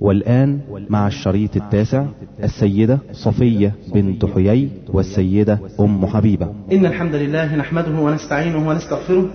والآن مع الشريط التاسع السيدة صفية بنت حيي والسيدة أم حبيبة إن الحمد لله نحمده ونستعينه ونستغفره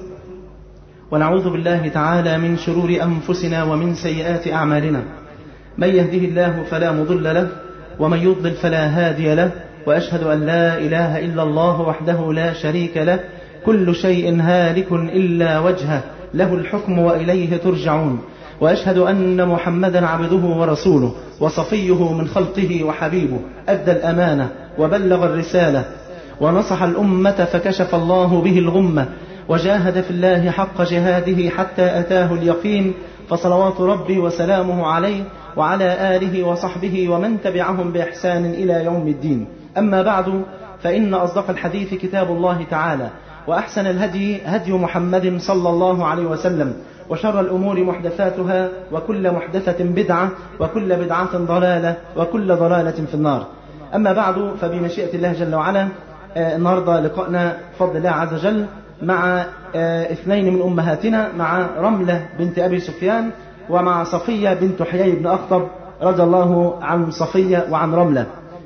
ونعوذ بالله تعالى من شرور أنفسنا ومن سيئات أعمالنا من يهده الله فلا مضل له ومن يضلل فلا هادي له وأشهد أن لا إله إلا الله وحده لا شريك له كل شيء هالك إلا وجهه له الحكم وإليه ترجعون وأشهد أن محمدا عبده ورسوله وصفيه من خلقه وحبيبه أدى الأمانة وبلغ الرسالة ونصح الأمة فكشف الله به الغمة وجاهد في الله حق جهاده حتى أتاه اليقين فصلوات ربي وسلامه عليه وعلى آله وصحبه ومن تبعهم بإحسان إلى يوم الدين أما بعد فإن أصدق الحديث كتاب الله تعالى وأحسن الهدي هدي محمد صلى الله عليه وسلم وشر الأمور محدثاتها وكل محدثة بدعة وكل بدعة ضلالة وكل ضلالة في النار أما بعد فبمشيئة الله جل وعلا آه النهاردة لقائنا بفضل الله عز وجل مع آه اثنين من أمهاتنا مع رملة بنت أبي سفيان ومع صفية بنت حيي بن أخطب رضي الله عن صفية وعن رملة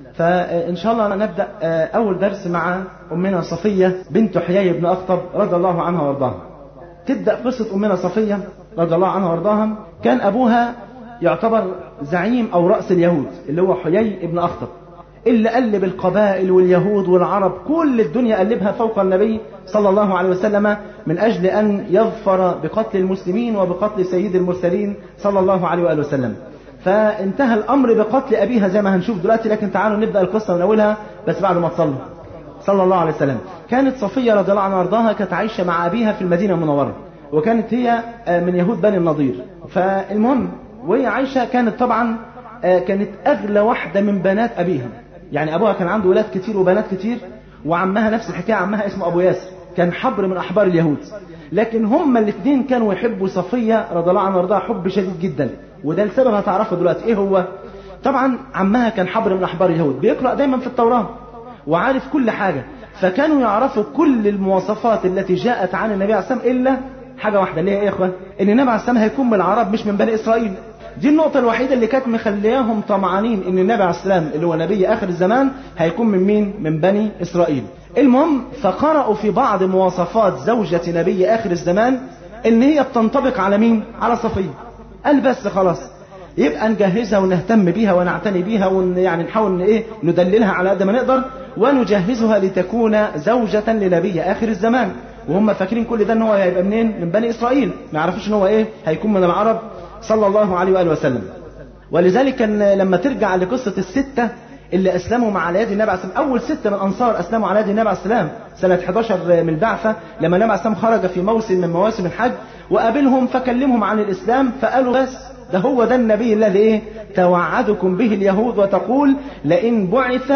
فإن شاء الله نبدأ أول درس مع أمنا صفية بنت حيي بن أخطب رضي الله عنها وارضاها تبدأ قصة أمنا صفية رضي الله عنها وارضاها كان أبوها يعتبر زعيم أو رأس اليهود اللي هو حيي بن أخطب اللي قلب القبائل واليهود والعرب كل الدنيا قلبها فوق النبي صلى الله عليه وسلم من أجل أن يظفر بقتل المسلمين وبقتل سيد المرسلين صلى الله عليه وآله وسلم فانتهى الأمر بقتل أبيها زي ما هنشوف دلوقتي لكن تعالوا نبدأ القصة من أولها بس بعد ما تصلوا صلى الله عليه وسلم كانت صفية رضي الله عنها وارضاها كانت عايشة مع أبيها في المدينة المنورة وكانت هي من يهود بني النضير فالمهم وهي عايشة كانت طبعا كانت أغلى واحدة من بنات أبيها يعني أبوها كان عنده ولاد كتير وبنات كتير وعمها نفس الحكاية عمها اسمه أبو ياسر كان حبر من أحبار اليهود لكن هما الاثنين كانوا يحبوا صفية رضي الله عنها وارضاها حب شديد جدا وده السبب هتعرفه دلوقتي ايه هو طبعا عمها كان حبر من احبار اليهود بيقرا دايما في التوراه وعارف كل حاجه فكانوا يعرفوا كل المواصفات التي جاءت عن النبي عليه الصلاه والسلام الا حاجه واحده اللي هي ايه يا اخوان ان النبي عليه الصلاه هيكون من العرب مش من بني اسرائيل دي النقطة الوحيدة اللي كانت مخلياهم طمعانين ان النبي عليه السلام اللي هو نبي اخر الزمان هيكون من مين؟ من بني اسرائيل. المهم فقرأوا في بعض مواصفات زوجة نبي اخر الزمان ان هي بتنطبق على مين؟ على صفية. قال بس خلاص يبقى نجهزها ونهتم بيها ونعتني بيها ويعني نحاول ايه ندللها على قد ما نقدر ونجهزها لتكون زوجة لنبي آخر الزمان وهم فاكرين كل ده ان هو هيبقى منين من بني إسرائيل ما يعرفوش ان هو ايه هيكون من العرب صلى الله عليه وآله وسلم ولذلك كان لما ترجع لقصة الستة اللي أسلموا مع على يد النبي عليه السلام أول ستة من الأنصار أسلموا على يد النبي عليه السلام سنة 11 من البعثة لما النبي عليه السلام خرج في موسم من مواسم الحج وقابلهم فكلمهم عن الإسلام فقالوا بس ده هو ده النبي الذي ايه توعدكم به اليهود وتقول لئن بعث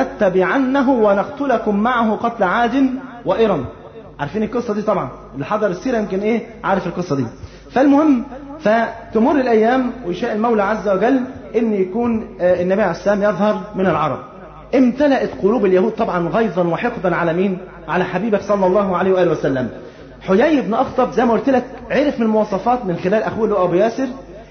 لنتبعنه ونقتلكم معه قتل عاد وإرم عارفين القصة دي طبعا اللي حضر السيرة يمكن ايه عارف القصة دي فالمهم فتمر الأيام ويشاء المولى عز وجل ان يكون النبي عليه السلام يظهر من العرب امتلأت قلوب اليهود طبعا غيظا وحقدا على مين على حبيبك صلى الله عليه وآله وسلم حيي بن أخطب زي ما قلت لك عرف من المواصفات من خلال أخوه اللي هو أبو ياسر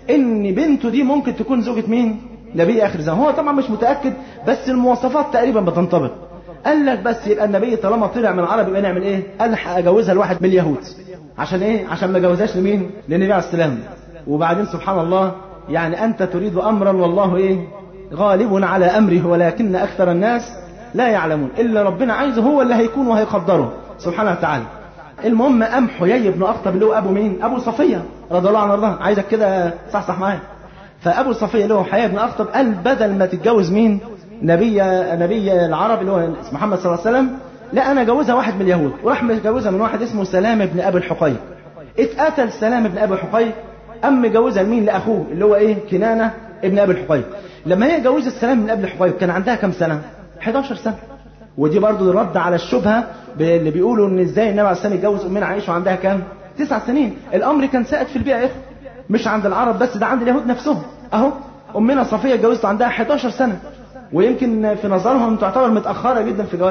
إن بنته دي ممكن تكون زوجة مين؟ نبي آخر الزمان هو طبعا مش متأكد بس المواصفات تقريبا بتنطبق قال لك بس يبقى النبي طالما طلع من العرب يبقى نعمل ايه؟ قال اجوزها لواحد من اليهود عشان ايه؟ عشان ما جوزهاش لمين؟ للنبي عليه السلام وبعدين سبحان الله يعني انت تريد امرا والله ايه؟ غالب على امره ولكن اكثر الناس لا يعلمون الا ربنا عايزه هو اللي هيكون وهيقدره سبحانه وتعالى المهم قام حيي بن اخطب اللي هو ابو مين؟ ابو صفيه رضي الله عنه وارضاه عايزك كده صحصح معايا فابو صفيه اللي هو حيي بن اخطب قال بدل ما تتجوز مين؟ نبي نبي العرب اللي هو محمد صلى الله عليه وسلم لا انا جوزها واحد من اليهود وراح متجوزها من واحد اسمه سلام بن ابي الحقيق اتقتل سلام بن ابي الحقيق ام مجوزها لمين لاخوه اللي هو ايه كنانه ابن ابي الحقيق لما هي جوزت سلام بن ابي الحقيق كان عندها كام سنه 11 سنه ودي برضه رد على الشبهه اللي بيقولوا ان ازاي النبي عليه الصلاه والسلام يتجوز امنا عائشه وعندها كام تسع سنين الامر كان سائد في البيئه يا مش عند العرب بس ده عند اليهود نفسهم اهو امنا صفيه اتجوزت عندها 11 سنه ويمكن في نظرهم تعتبر متاخره جدا في جوازها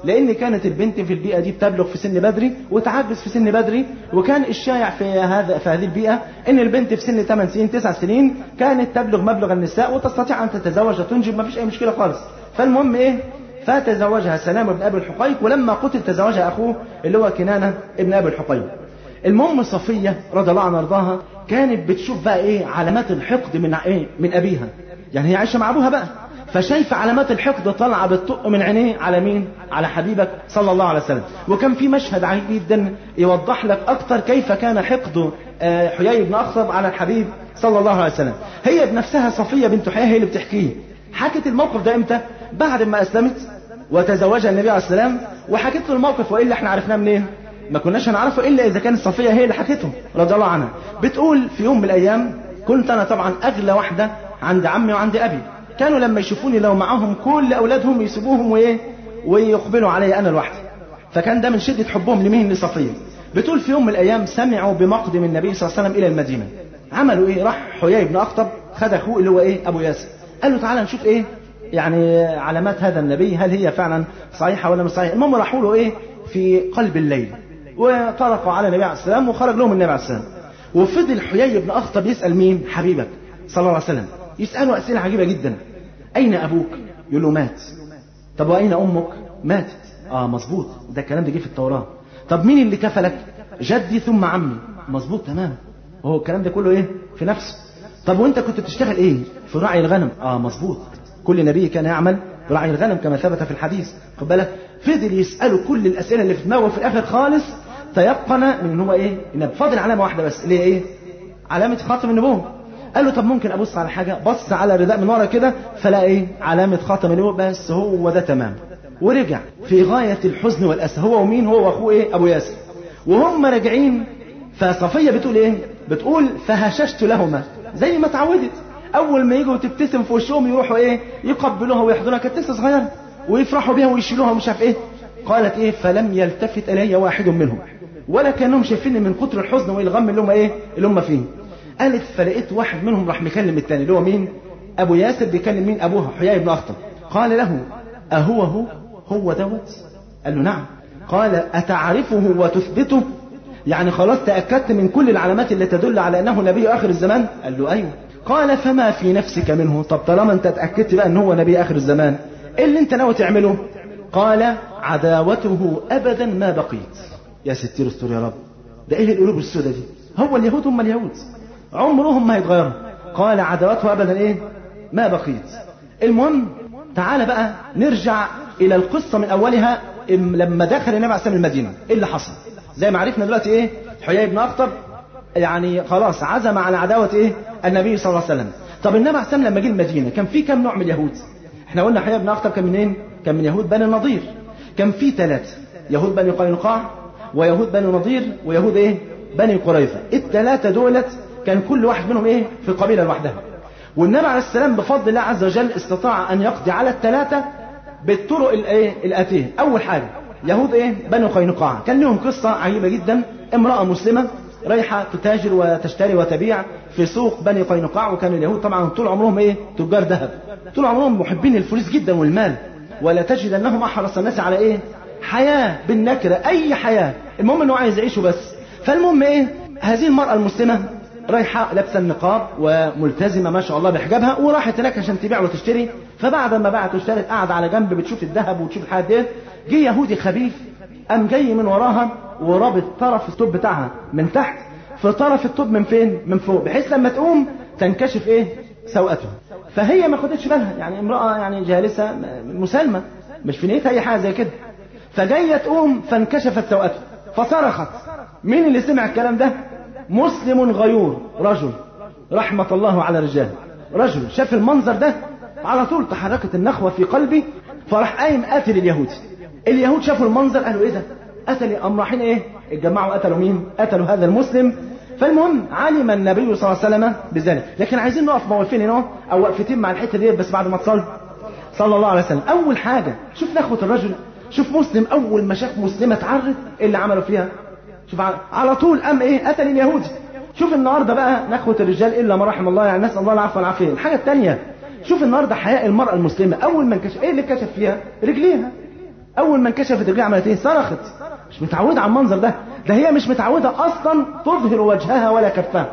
لان كانت البنت في البيئه دي بتبلغ في سن بدري وتعجز في سن بدري وكان الشائع في هذا في هذه البيئه ان البنت في سن 8 سنين 9 سنين كانت تبلغ مبلغ النساء وتستطيع ان تتزوج وتنجب ما فيش اي مشكله خالص فالمهم ايه فتزوجها سلام بن ابي الحقيق ولما قتل تزوجها اخوه اللي هو كنانه ابن ابي الحقيق المهم صفيه رضي الله عنها وارضاها كانت بتشوف بقى ايه علامات الحقد من ايه من ابيها يعني هي عايشه مع ابوها بقى فشايفه علامات الحقد طالعه بتطق من عينيه على مين على حبيبك صلى الله عليه وسلم وكان في مشهد عجيب جدا يوضح لك اكتر كيف كان حقد حيي بن اخطب على الحبيب صلى الله عليه وسلم هي بنفسها صفيه بنت حيي هي اللي بتحكيه حكت الموقف ده امتى بعد ما اسلمت وتزوجها النبي عليه السلام وحكت له الموقف والا احنا عرفناه منين ما كناش هنعرفه الا اذا كانت صفيه هي اللي حكته رضي الله عنها بتقول في يوم من الايام كنت انا طبعا اغلى واحده عند عمي وعند ابي كانوا لما يشوفوني لو معاهم كل اولادهم يسيبوهم وايه ويقبلوا علي انا لوحدي فكان ده من شده حبهم لمين لصفيه بتقول في يوم من الايام سمعوا بمقدم النبي صلى الله عليه وسلم الى المدينه عملوا ايه راح حيي بن اخطب خد اخوه اللي هو ايه ابو ياسر قال له تعالى نشوف ايه يعني علامات هذا النبي هل هي فعلا صحيحه ولا مش صحيحه المهم راحوا له ايه في قلب الليل وطرقوا على النبي عليه السلام وخرج لهم النبي عليه السلام وفضل حيي بن اخطب يسال مين حبيبك صلى الله عليه وسلم يساله اسئله عجيبه جدا اين ابوك يقول له مات طب واين امك ماتت اه مظبوط ده الكلام ده جه في التوراه طب مين اللي كفلك جدي ثم عمي مظبوط تمام هو الكلام ده كله ايه في نفسه طب وانت كنت بتشتغل ايه في راعي الغنم اه مظبوط كل نبي كان يعمل براعي الغنم كما ثبت في الحديث خد بالك فضل يساله كل الاسئله اللي في دماغه وفي الاخر خالص تيقن من ان هو ايه ان فاضل علامه واحده بس اللي هي ايه علامه خاتم النبوه قال له طب ممكن ابص على حاجه بص على الرداء من ورا كده فلا ايه علامه خاتم النبوه بس هو ده تمام ورجع في غايه الحزن والاسى هو ومين هو واخوه ايه ابو ياسر وهم راجعين فصفيه بتقول ايه بتقول فهششت لهما زي ما اتعودت اول ما يجوا تبتسم في وشهم يروحوا ايه يقبلوها ويحضنوها كانت لسه صغيره ويفرحوا بيها ويشيلوها ومش عارف ايه قالت ايه فلم يلتفت الي واحد منهم ولا كانهم شايفيني من كتر الحزن والغم اللي هم ايه اللي هم فيه قالت فلقيت واحد منهم راح مكلم الثاني اللي هو مين ابو ياسر بيكلم مين ابوها حيي بن اخطب قال له اهو هو هو دوت قال له نعم قال اتعرفه وتثبته يعني خلاص تاكدت من كل العلامات اللي تدل على انه نبي اخر الزمان قال له ايوه قال فما في نفسك منه طب طالما انت اتاكدت بقى ان هو نبي اخر الزمان ايه اللي انت ناوي تعمله قال عداوته ابدا ما بقيت يا ستير استر يا رب ده ايه القلوب السوداء دي هو اليهود هم اليهود عمرهم ما هيتغيروا قال عداوته ابدا ايه ما بقيت المهم تعال بقى نرجع الى القصه من اولها لما دخل النبي عليه السلام المدينه ايه اللي حصل زي ما عرفنا دلوقتي ايه حيي بن اخطب يعني خلاص عزم على عداوه ايه النبي صلى الله عليه وسلم طب النبي عليه السلام لما جه المدينه كان في كم نوع من اليهود احنا قلنا حيي بن اخطب كان منين كان من يهود بني النضير كان في ثلاثه يهود بني قينقاع ويهود بني نضير ويهود ايه بني قريظه الثلاثه دولت كان كل واحد منهم ايه في قبيله لوحدها والنبي عليه السلام بفضل الله عز وجل استطاع ان يقضي على الثلاثه بالطرق الايه الاتيه اول حاجه يهود ايه بني قينقاع كان لهم قصه عجيبه جدا امراه مسلمه رايحه تتاجر وتشتري وتبيع في سوق بني قينقاع وكان اليهود طبعا طول عمرهم ايه تجار ذهب طول عمرهم محبين الفلوس جدا والمال ولا تجد انهم احرص الناس على ايه حياه بالنكره اي حياه المهم انه عايز يعيشه بس فالمهم ايه هذه المراه المسلمه رايحه لابسه النقاب وملتزمه ما شاء الله بحجابها وراحت هناك عشان تبيع وتشتري فبعد ما باعت واشترت قاعده على جنب بتشوف الذهب وتشوف الحاجات ديت جه يهودي خبيث قام جاي من وراها ورابط طرف التوب بتاعها من تحت في طرف التوب من فين من فوق بحيث لما تقوم تنكشف ايه سوءتها فهي ما خدتش بالها يعني امراه يعني جالسه مسالمه مش في نيتها اي حاجه زي كده فجايه تقوم فانكشفت سوءتها فصرخت مين اللي سمع الكلام ده مسلم غيور رجل رحمة الله على الرجال رجل شاف المنظر ده على طول تحركت النخوة في قلبي فراح قايم قاتل اليهودي اليهود شافوا المنظر قالوا ايه ده قتل ام رايحين ايه اتجمعوا قتلوا مين قتلوا هذا المسلم فالمهم علم النبي صلى الله عليه وسلم بذلك لكن عايزين نقف موقفين هنا او وقفتين مع الحته دي بس بعد ما تصلي صلى الله عليه وسلم اول حاجه شوف نخوه الرجل شوف مسلم اول ما شاف مسلمه اتعرت ايه اللي عملوا فيها شوف على طول قام ايه قتل اليهودي شوف النهارده بقى نخوه الرجال الا ما رحم الله يعني نسال الله العفو والعافيه الحاجه الثانيه شوف النهارده حياء المراه المسلمه اول ما انكشف ايه اللي كشف فيها رجليها اول ما انكشفت رجليها عملت ايه صرخت مش متعوده على المنظر ده ده هي مش متعوده اصلا تظهر وجهها ولا كفها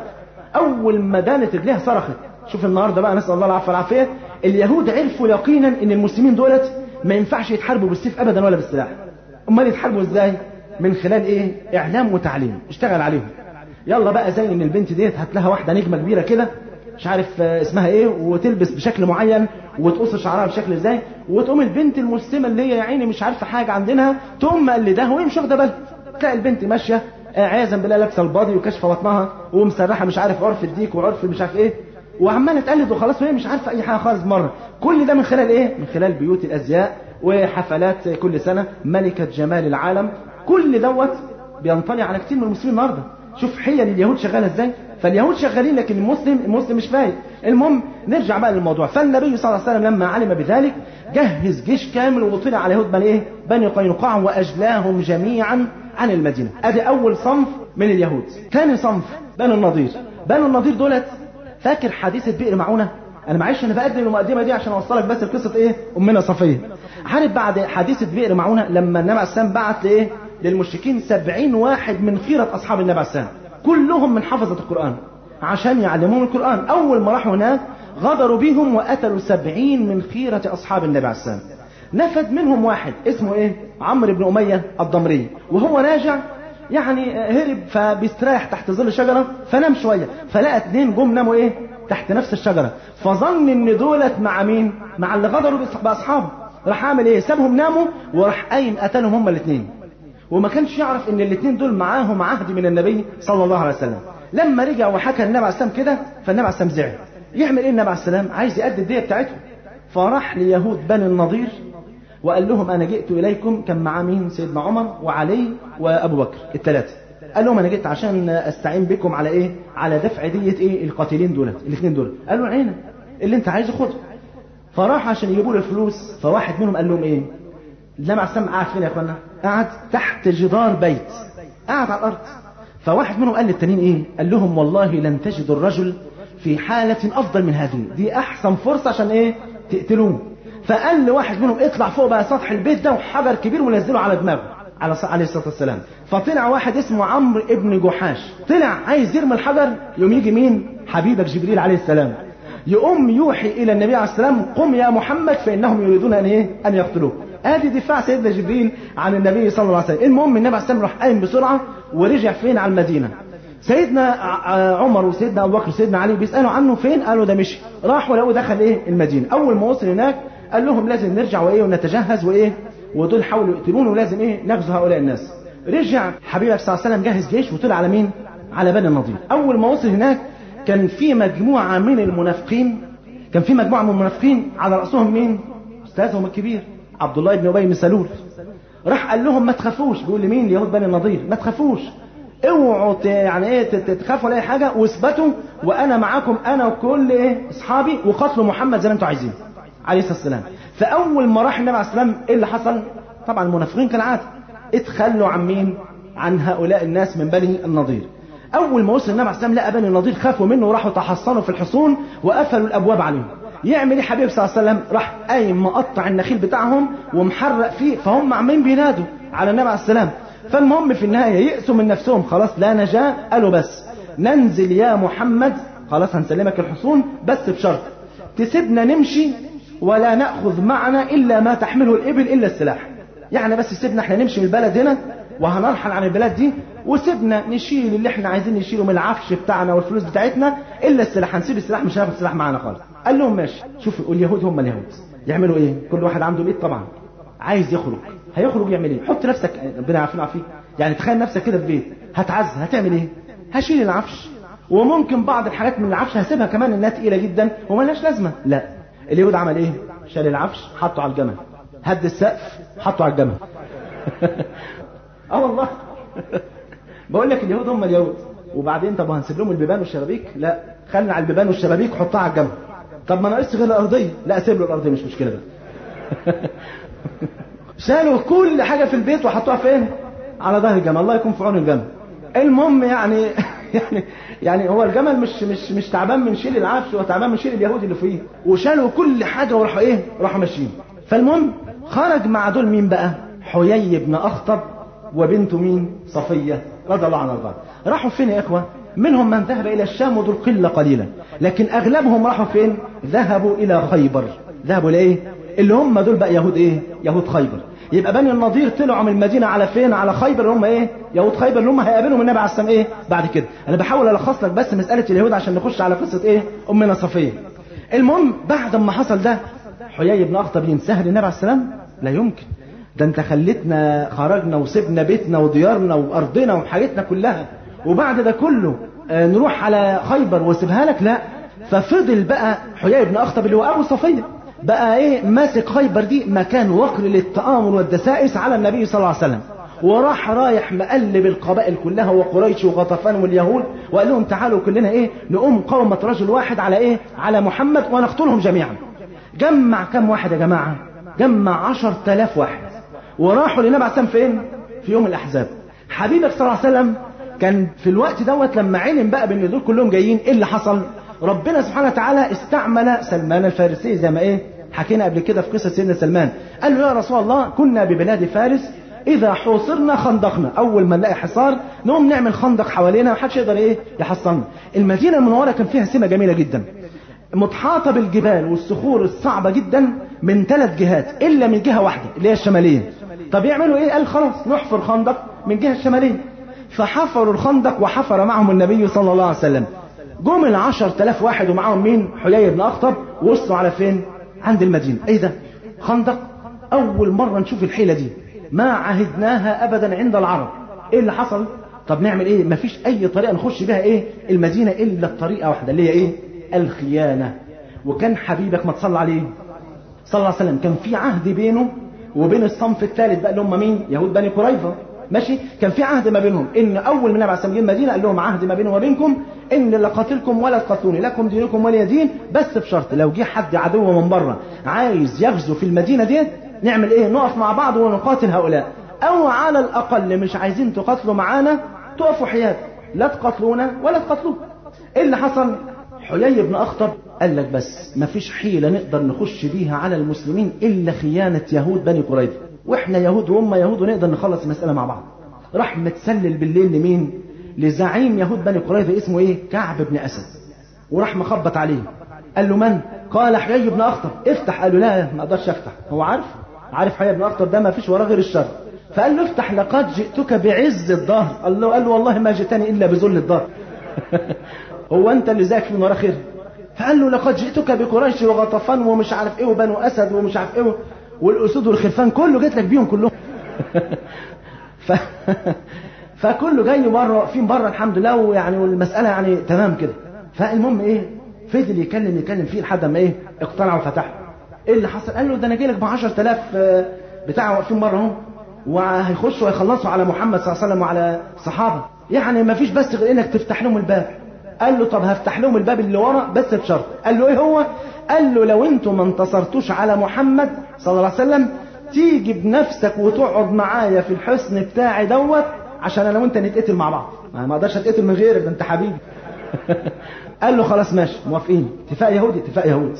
اول ما دانت رجليها صرخت شوف النهارده بقى نسال الله العفو والعافيه اليهود عرفوا يقينا ان المسلمين دولت ما ينفعش يتحاربوا بالسيف ابدا ولا بالسلاح امال يتحاربوا ازاي من خلال ايه اعلام وتعليم اشتغل عليهم يلا بقى زي ان البنت ديت هات لها واحده نجمه كبيره كده مش عارف اسمها ايه وتلبس بشكل معين وتقص شعرها بشكل ازاي وتقوم البنت المسلمه اللي هي يا عيني مش عارفه حاجه عندنا تقوم مقلدها وهي مش واخده بالها تلاقي البنت ماشيه عياذا بالله لابسه الباضي وكشفه بطنها ومسرحه مش عارف عرف الديك وعرف مش عارف ايه وعماله تقلد وخلاص وهي مش عارفه اي حاجه خالص مره كل ده من خلال ايه من خلال بيوت الازياء وحفلات كل سنه ملكه جمال العالم كل دوت بينطلي على كتير من المسلمين النهارده شوف حيل اليهود شغاله ازاي فاليهود شغالين لكن المسلم المسلم مش فايق المهم نرجع بقى للموضوع فالنبي صلى الله عليه وسلم لما علم بذلك جهز جيش كامل وطلع على يهود بني ايه بني قينقاع واجلاهم جميعا عن المدينه ادي اول صنف من اليهود ثاني صنف بني النضير بني النضير دولت فاكر حادثه بئر معونه انا معلش انا بقدم المقدمه دي عشان اوصلك بس لقصه ايه امنا صفيه عارف بعد حادثه بئر معونه لما النبي عليه السلام بعت لايه للمشركين سبعين واحد من خيرة أصحاب النبي عليه السلام كلهم من حفظة القرآن عشان يعلموهم القرآن أول ما راحوا هناك غدروا بهم وقتلوا سبعين من خيرة أصحاب النبي عليه السلام نفد منهم واحد اسمه ايه عمرو بن أمية الضمري وهو راجع يعني هرب فبيستريح تحت ظل شجرة فنام شوية فلقى اتنين جم ناموا ايه تحت نفس الشجرة فظن ان دولت مع مين مع اللي غدروا بأصحابه راح عامل ايه سابهم ناموا وراح قايم قتلهم هما الاثنين وما كانش يعرف ان الاثنين دول معاهم عهد من النبي صلى الله عليه وسلم لما رجع وحكى النبي عليه السلام كده فالنبي عليه السلام زعل يعمل ايه النبي عليه السلام عايز يأدي الدية بتاعتهم فراح ليهود بني النضير وقال لهم انا جئت اليكم كان معاه مين سيدنا عمر وعلي وابو بكر الثلاثه قال لهم انا جيت عشان استعين بكم على ايه على دفع دية ايه القاتلين دول الاثنين دول قالوا عينك اللي انت عايزه خده فراح عشان يجيبوا له الفلوس فواحد منهم قال لهم ايه النبي عليه السلام قاعد فين يا اخوانا قاعد تحت جدار بيت قاعد على الارض فواحد منهم قال للتانيين ايه قال لهم والله لن تجدوا الرجل في حالة افضل من هذه دي احسن فرصة عشان ايه تقتلوه فقال لواحد منهم اطلع فوق بقى سطح البيت ده وحجر كبير ونزله على دماغه على عليه الصلاه والسلام فطلع واحد اسمه عمرو ابن جحاش طلع عايز يرمي الحجر يوم يجي مين حبيبك جبريل عليه السلام يقوم يوحي الى النبي عليه السلام قم يا محمد فانهم يريدون ان ايه ان يقتلوه ادي دفاع سيدنا جبريل عن النبي صلى الله عليه وسلم المهم النبي عليه السلام راح قايم بسرعه ورجع فين على المدينه سيدنا عمر وسيدنا ابو بكر وسيدنا علي بيسالوا عنه فين قالوا ده مشي راحوا لقوا دخل ايه المدينه اول ما وصل هناك قال لهم لازم نرجع وايه ونتجهز وايه ودول حاولوا يقتلونه ولازم ايه نغزو هؤلاء الناس رجع حبيبك صلى الله عليه وسلم جهز جيش وطلع على مين على بني النضير اول ما وصل هناك كان في مجموعه من المنافقين كان في مجموعه من المنافقين على راسهم مين استاذهم الكبير عبد الله بن ابي بن سلول راح قال لهم ما تخافوش بيقول لمين اليهود بني النضير ما تخافوش اوعوا يعني ايه تخافوا ولا اي حاجه واثبتوا وانا معاكم انا وكل ايه اصحابي وقتلوا محمد زي ما انتم عايزين عليه الصلاه والسلام فاول ما راح النبي عليه الصلاه والسلام ايه اللي حصل طبعا المنافقين كالعاده اتخلوا عن مين عن هؤلاء الناس من بني النضير اول ما وصل النبي عليه الصلاه والسلام لقى بني النضير خافوا منه وراحوا تحصنوا في الحصون وقفلوا الابواب عليهم يعمل ايه حبيب صلى الله عليه وسلم راح قايم مقطع النخيل بتاعهم ومحرق فيه فهم عمالين بينادوا على النبي عليه السلام فالمهم في النهايه يئسوا من نفسهم خلاص لا نجاه قالوا بس ننزل يا محمد خلاص هنسلمك الحصون بس بشرط تسيبنا نمشي ولا ناخذ معنا الا ما تحمله الابل الا السلاح يعني بس سيبنا احنا نمشي من البلد هنا وهنرحل عن البلاد دي وسيبنا نشيل اللي احنا عايزين نشيله من العفش بتاعنا والفلوس بتاعتنا الا السلاح هنسيب السلاح مش هناخد السلاح معانا خالص قال لهم ماشي شوفوا اليهود هم اليهود يعملوا ايه كل واحد عنده بيت طبعا عايز يخرج هيخرج يعمل ايه حط نفسك ربنا يعافينا ويعافيك يعني تخيل نفسك كده في بيت هتعز هتعمل ايه هشيل العفش وممكن بعض الحاجات من العفش هسيبها كمان انها تقيله جدا وملهاش لازمه لا اليهود عمل ايه شال العفش حطه على الجمل هد السقف حطه على الجمل اه والله بقول لك اليهود هم اليهود وبعدين طب هنسيب لهم البيبان والشبابيك لا خلنا على البيبان والشبابيك وحطها على الجمل طب ما ناقصش غير الارضيه لا سيب له الارضيه مش مشكله بقى شالوا كل حاجه في البيت وحطوها فين على ظهر الجمل الله يكون في عون الجمل المهم يعني يعني يعني هو الجمل مش مش مش تعبان من شيل العفش هو تعبان من شيل اليهود اللي فيه وشالوا كل حاجه وراحوا ايه راحوا ماشيين فالمهم خرج مع دول مين بقى حيي بن أخطب وبنته مين صفية رضي الله عنها وارضاها راحوا فين يا إخوة منهم من ذهب إلى الشام ودول قلة قليلة لكن أغلبهم راحوا فين ذهبوا إلى خيبر ذهبوا لإيه اللي هم دول بقى يهود إيه يهود خيبر يبقى بني النضير طلعوا من المدينة على فين على خيبر اللي هم ايه يهود خيبر اللي هم هيقابلهم النبي عليه السلام ايه بعد كده انا بحاول الخص لك بس مسألة اليهود عشان نخش على قصة ايه امنا صفية المهم بعد ما حصل ده حيي بن اخطب ينسهل النبي عليه السلام لا يمكن ده انت خليتنا خرجنا وسبنا بيتنا وديارنا وارضنا وحاجتنا كلها وبعد ده كله آه نروح على خيبر واسيبها لك لا ففضل بقى حيي بن اخطب اللي هو ابو صفيه بقى ايه ماسك خيبر دي مكان وقر للتآمر والدسائس على النبي صلى الله عليه وسلم وراح رايح مقلب القبائل كلها وقريش وغطفان واليهود وقال لهم تعالوا كلنا ايه نقوم قومة رجل واحد على ايه على محمد ونقتلهم جميعا جمع كم واحد يا جماعة جمع عشر تلاف واحد وراحوا للنبي عليه السلام فين في يوم الاحزاب حبيبك صلى الله عليه وسلم كان في الوقت دوت لما علم بقى بان دول كلهم جايين ايه اللي حصل ربنا سبحانه وتعالى استعمل سلمان الفارسي زي ما ايه حكينا قبل كده في قصة سيدنا سلمان قال له يا رسول الله كنا ببلاد فارس إذا حوصرنا خندقنا أول ما نلاقي حصار نقوم نعمل خندق حوالينا محدش يقدر إيه يحصلنا المدينة المنورة كان فيها سمة جميلة جدا متحاطة بالجبال والصخور الصعبة جدا من ثلاث جهات إلا من جهة واحدة اللي هي الشمالية طب يعملوا إيه قال خلاص نحفر خندق من الجهة الشمالية فحفروا الخندق وحفر معهم النبي صلى الله عليه وسلم جم العشر تلاف واحد ومعاهم مين حيي بن أخطب وصلوا على فين عند المدينة ايه ده خندق اول مرة نشوف الحيلة دي ما عهدناها ابدا عند العرب ايه اللي حصل طب نعمل ايه مفيش اي طريقة نخش بها ايه المدينة الا الطريقة واحدة اللي هي ايه الخيانة وكان حبيبك ما تصلى عليه صلى الله عليه وسلم كان في عهد بينه وبين الصنف الثالث بقى اللي هم مين يهود بني قريظة ماشي كان في عهد ما بينهم ان اول من النبي عليه الصلاه المدينه قال لهم عهد ما بيني وبينكم ان لا قاتلكم ولا تقتلوني لكم دينكم ولي دين بس بشرط لو جه حد عدو من بره عايز يغزو في المدينه ديت نعمل ايه نقف مع بعض ونقاتل هؤلاء او على الاقل مش عايزين تقاتلوا معانا تقفوا حياد لا تقاتلونا ولا تقاتلوه ايه اللي حصل حيي بن اخطب قال لك بس مفيش حيله نقدر نخش بيها على المسلمين الا خيانه يهود بني قريظه واحنا يهود وهم يهود ونقدر نخلص المسألة مع بعض راح متسلل بالليل لمين لزعيم يهود بني قريظة اسمه ايه كعب بن اسد وراح مخبط عليه قال له من قال حيي بن اخطب افتح قال له لا ما اقدرش افتح هو عارف عارف حيي بن اخطب ده ما فيش وراه غير الشر فقال له افتح لقد جئتك بعز الظهر قال له قال له والله ما جئتني الا بذل الظهر هو انت اللي ذاك من وراه خير فقال له لقد جئتك بقريش وغطفان ومش عارف ايه وبنو اسد ومش عارف ايه والاسود والخرفان كله جيت لك بيهم كلهم ف... فكله جاي بره واقفين بره الحمد لله ويعني والمساله يعني تمام كده فالمهم ايه فضل يكلم يكلم فيه لحد ما ايه اقتنع وفتح ايه اللي حصل قال له ده انا جاي لك ب 10000 بتاع واقفين بره اهو وهيخشوا ويخلصوا على محمد صلى الله عليه وسلم وعلى الصحابه يعني ما فيش بس غير انك تفتح لهم الباب قال له طب هفتح لهم الباب اللي ورا بس بشرط قال له ايه هو قال له لو انتم ما انتصرتوش على محمد صلى الله عليه وسلم تيجي بنفسك وتقعد معايا في الحصن بتاعي دوت عشان انا وانت نتقتل مع بعض ما اقدرش اتقتل من غيرك ده انت حبيبي قال له خلاص ماشي موافقين اتفاق يهودي اتفاق يهود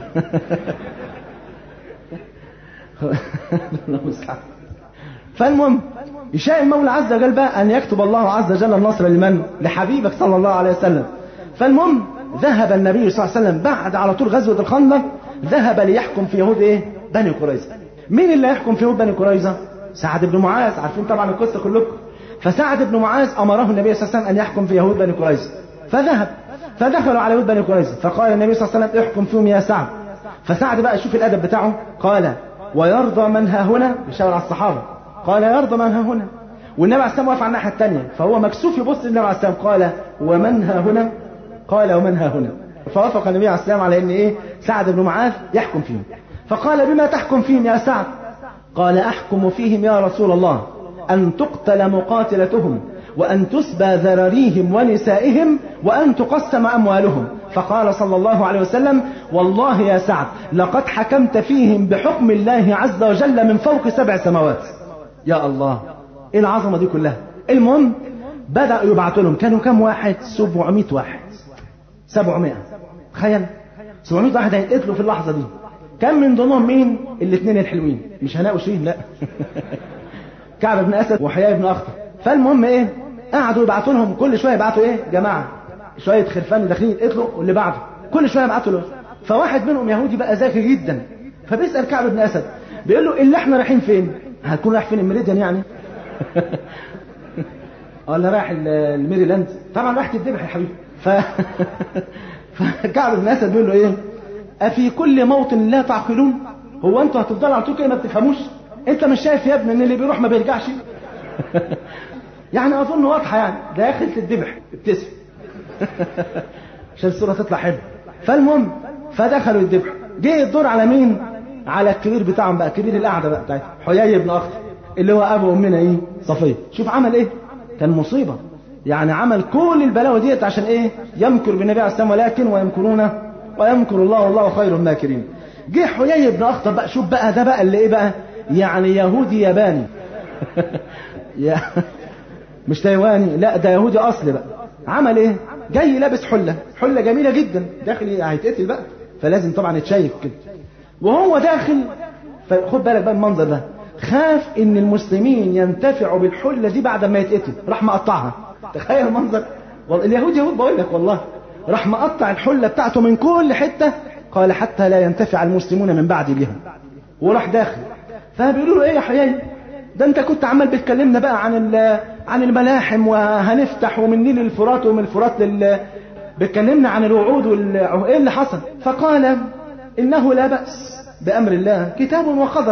فالمهم يشاء المولى عز وجل بقى ان يكتب الله عز وجل النصر لمن لحبيبك صلى الله عليه وسلم فالمهم ذهب النبي صلى الله عليه وسلم بعد على طول غزوة الخندق ذهب ليحكم في يهود ايه بني قريظة مين اللي يحكم في يهود بني قريظة سعد بن معاذ عارفين طبعا القصة كلكم فسعد بن معاذ امره النبي صلى الله عليه وسلم ان يحكم في يهود بني قريظة فذهب فدخلوا على يهود بني قريظة فقال النبي صلى الله عليه وسلم احكم فيهم يا سعد فسعد بقى شوف الادب بتاعه قال ويرضى من ها هنا بيشاور على الصحابة قال يرضى من ها هنا والنبي عليه السلام واقف على الناحية الثانية فهو مكسوف يبص للنبي عليه السلام قال ومن ها هنا قال ومن ها هنا فوافق النبي عليه السلام على ان ايه سعد بن معاذ يحكم فيهم فقال بما تحكم فيهم يا سعد قال احكم فيهم يا رسول الله ان تقتل مقاتلتهم وان تسبى ذراريهم ونسائهم وان تقسم اموالهم فقال صلى الله عليه وسلم والله يا سعد لقد حكمت فيهم بحكم الله عز وجل من فوق سبع سماوات يا الله ايه العظمه دي كلها المهم بدأوا يبعثوا لهم كانوا كم واحد 700 واحد 700 تخيل 700 واحد هيتقتلوا في اللحظة دي كم من ضمنهم مين الاثنين الحلوين مش هناء وشيرين لا كعب بن اسد وحياء بن اخطب فالمهم ايه قعدوا يبعتوا لهم كل شويه يبعتوا ايه جماعه شويه خرفان داخلين يتقتلوا واللي بعده كل شويه يبعتوا له فواحد منهم يهودي بقى ذكي جدا فبيسال كعب بن اسد بيقول له اللي احنا رايحين فين هتكون رايح فين الميريديان يعني ولا رايح الميريلاند طبعا رايح تذبح يا حبيبي ف... فكعب بن اسد بيقول له ايه افي كل موطن لا تعقلون هو انتوا هتفضلوا على طول كده ما بتفهموش انت مش شايف يا ابني ان اللي بيروح ما بيرجعش يعني اظن واضحه يعني داخل تذبح ابتسم عشان الصوره تطلع حلوه فالمهم فدخلوا يذبحوا جه الدور على مين على الكبير بتاعهم بقى كبير القعده بقى بتاعتهم حيي بن اخطب اللي هو ابو امنا ايه صفيه شوف عمل ايه كان مصيبه يعني عمل كل البلاوي ديت عشان ايه يمكر بالنبي عليه السلام ولكن ويمكرون ويمكر الله والله خير الماكرين جه حيي بن اخطب بقى شوف بقى ده بقى اللي ايه بقى يعني يهودي ياباني يا مش تايواني لا ده يهودي اصلي بقى عمل ايه جاي لابس حله حله جميله جدا داخل هيتقتل بقى فلازم طبعا يتشيك كده وهو داخل فخد بالك بقى المنظر ده خاف ان المسلمين ينتفعوا بالحله دي بعد ما يتقتل راح مقطعها تخيل المنظر اليهود يهود بقول لك والله راح مقطع الحله بتاعته من كل حته قال حتى لا ينتفع المسلمون من بعد بهم وراح داخل فبيقولوا له ايه يا حيي ده انت كنت عمال بتكلمنا بقى عن عن الملاحم وهنفتح ومن نيل الفرات ومن الفرات لل بتكلمنا عن الوعود وال... ايه اللي حصل فقال انه لا باس بامر الله كتاب وقدر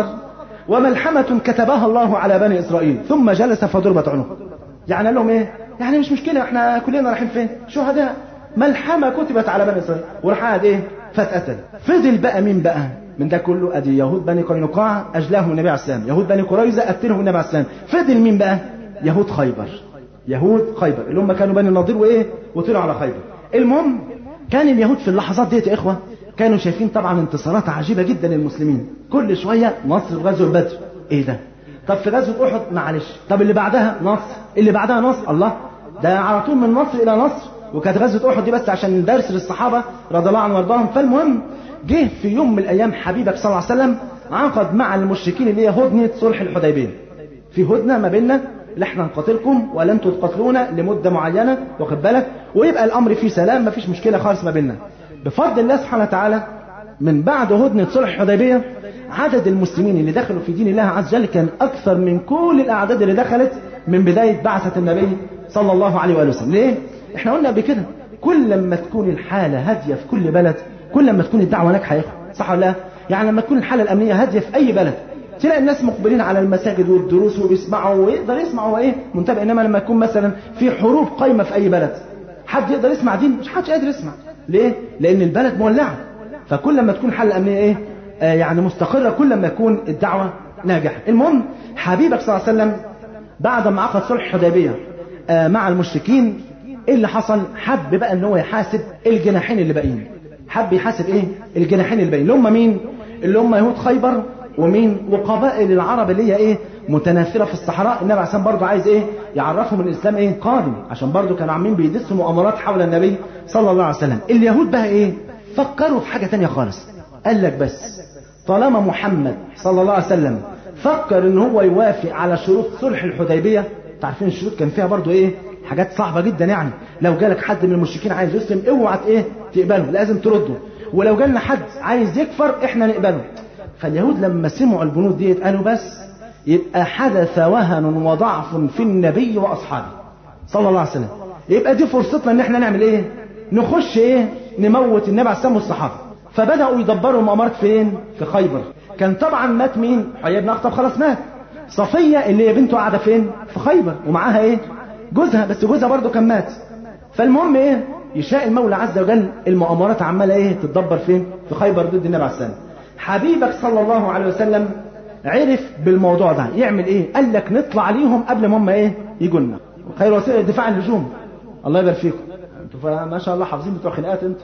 وملحمه كتبها الله على بني اسرائيل ثم جلس فضربت عنقه يعني قال لهم ايه يعني مش مشكله احنا كلنا رايحين فين شهداء ملحمه كتبت على بني اسرائيل وراح قاعد ايه فاتقتل فضل بقى مين بقى من ده كله ادي يهود بني قينقاع اجلاهم النبي عليه السلام يهود بني قريظه قتلهم النبي عليه السلام فضل مين بقى يهود خيبر يهود خيبر اللي هم كانوا بني النضير وايه وطلعوا على خيبر المهم كان اليهود في اللحظات ديت يا اخوه كانوا شايفين طبعا انتصارات عجيبه جدا للمسلمين كل شويه نصر في غزوه بدر ايه ده طب في غزوه احد معلش طب اللي بعدها نصر اللي بعدها نصر الله ده على طول من نصر الى نصر وكانت غزوه احد دي بس عشان درس للصحابه رضي الله عنهم وارضاهم فالمهم جه في يوم من الايام حبيبك صلى الله عليه وسلم عقد مع المشركين اللي هي هدنه صلح الحديبيه في هدنه ما بيننا لا احنا نقاتلكم ولا انتوا تقاتلونا لمده معينه واخد بالك ويبقى الامر فيه سلام ما فيش مشكله خالص ما بيننا بفضل الله سبحانه وتعالى من بعد هدنه صلح الحديبيه عدد المسلمين اللي دخلوا في دين الله عز وجل كان اكثر من كل الاعداد اللي دخلت من بدايه بعثه النبي صلى الله عليه واله وسلم ليه احنا قلنا قبل كده كل لما تكون الحاله هاديه في كل بلد كل لما تكون الدعوه ناجحه يا صح ولا لا يعني لما تكون الحاله الامنيه هاديه في اي بلد تلاقي الناس مقبلين على المساجد والدروس وبيسمعوا ويقدر يسمع هو ايه منتبه انما لما يكون مثلا في حروب قايمه في اي بلد حد يقدر يسمع دين مش حدش قادر يسمع ليه لان البلد مولعه فكل لما تكون الحاله الامنيه ايه آه يعني مستقره كل لما يكون الدعوه ناجحه المهم حبيبك صلى الله عليه وسلم بعد ما عقد صلح الحديبيه آه مع المشركين ايه اللي حصل حب بقى ان هو يحاسب الجناحين اللي باقيين حب يحاسب ايه الجناحين اللي باقيين اللي هم مين اللي هم يهود خيبر ومين وقبائل العرب اللي هي ايه متناثره في الصحراء النبي عليه برضه عايز ايه يعرفهم الاسلام ايه قادم عشان برضه كانوا عاملين بيدسوا مؤامرات حول النبي صلى الله عليه وسلم اليهود بقى ايه فكروا في حاجه تانية خالص قال لك بس طالما محمد صلى الله عليه وسلم فكر ان هو يوافق على شروط صلح الحديبيه عارفين الشروط كان فيها برضه ايه حاجات صعبه جدا يعني لو جالك حد من المشركين عايز يسلم اوعى ايه تقبله لازم ترده ولو جالنا حد عايز يكفر احنا نقبله فاليهود لما سمعوا البنود ديت قالوا بس يبقى حدث وهن وضعف في النبي واصحابه صلى الله عليه وسلم يبقى دي فرصتنا ان احنا نعمل ايه نخش ايه نموت النبي عليه السلام والصحابه فبداوا يدبروا مؤامرات فين في خيبر كان طبعا مات مين حيي بن اخطب خلاص مات صفيه اللي هي بنته قاعده فين في خيبر ومعاها ايه جوزها بس جوزها برضه كان مات فالمهم ايه يشاء المولى عز وجل المؤامرات عماله ايه تتدبر فين في خيبر ضد النبي عليه السلام حبيبك صلى الله عليه وسلم عرف بالموضوع ده يعمل ايه قال لك نطلع عليهم قبل ما هم ايه يجوا لنا خير وسيله الدفاع الهجوم الله يبارك فيكم انتوا ما شاء الله حافظين بتوع خناقات انتوا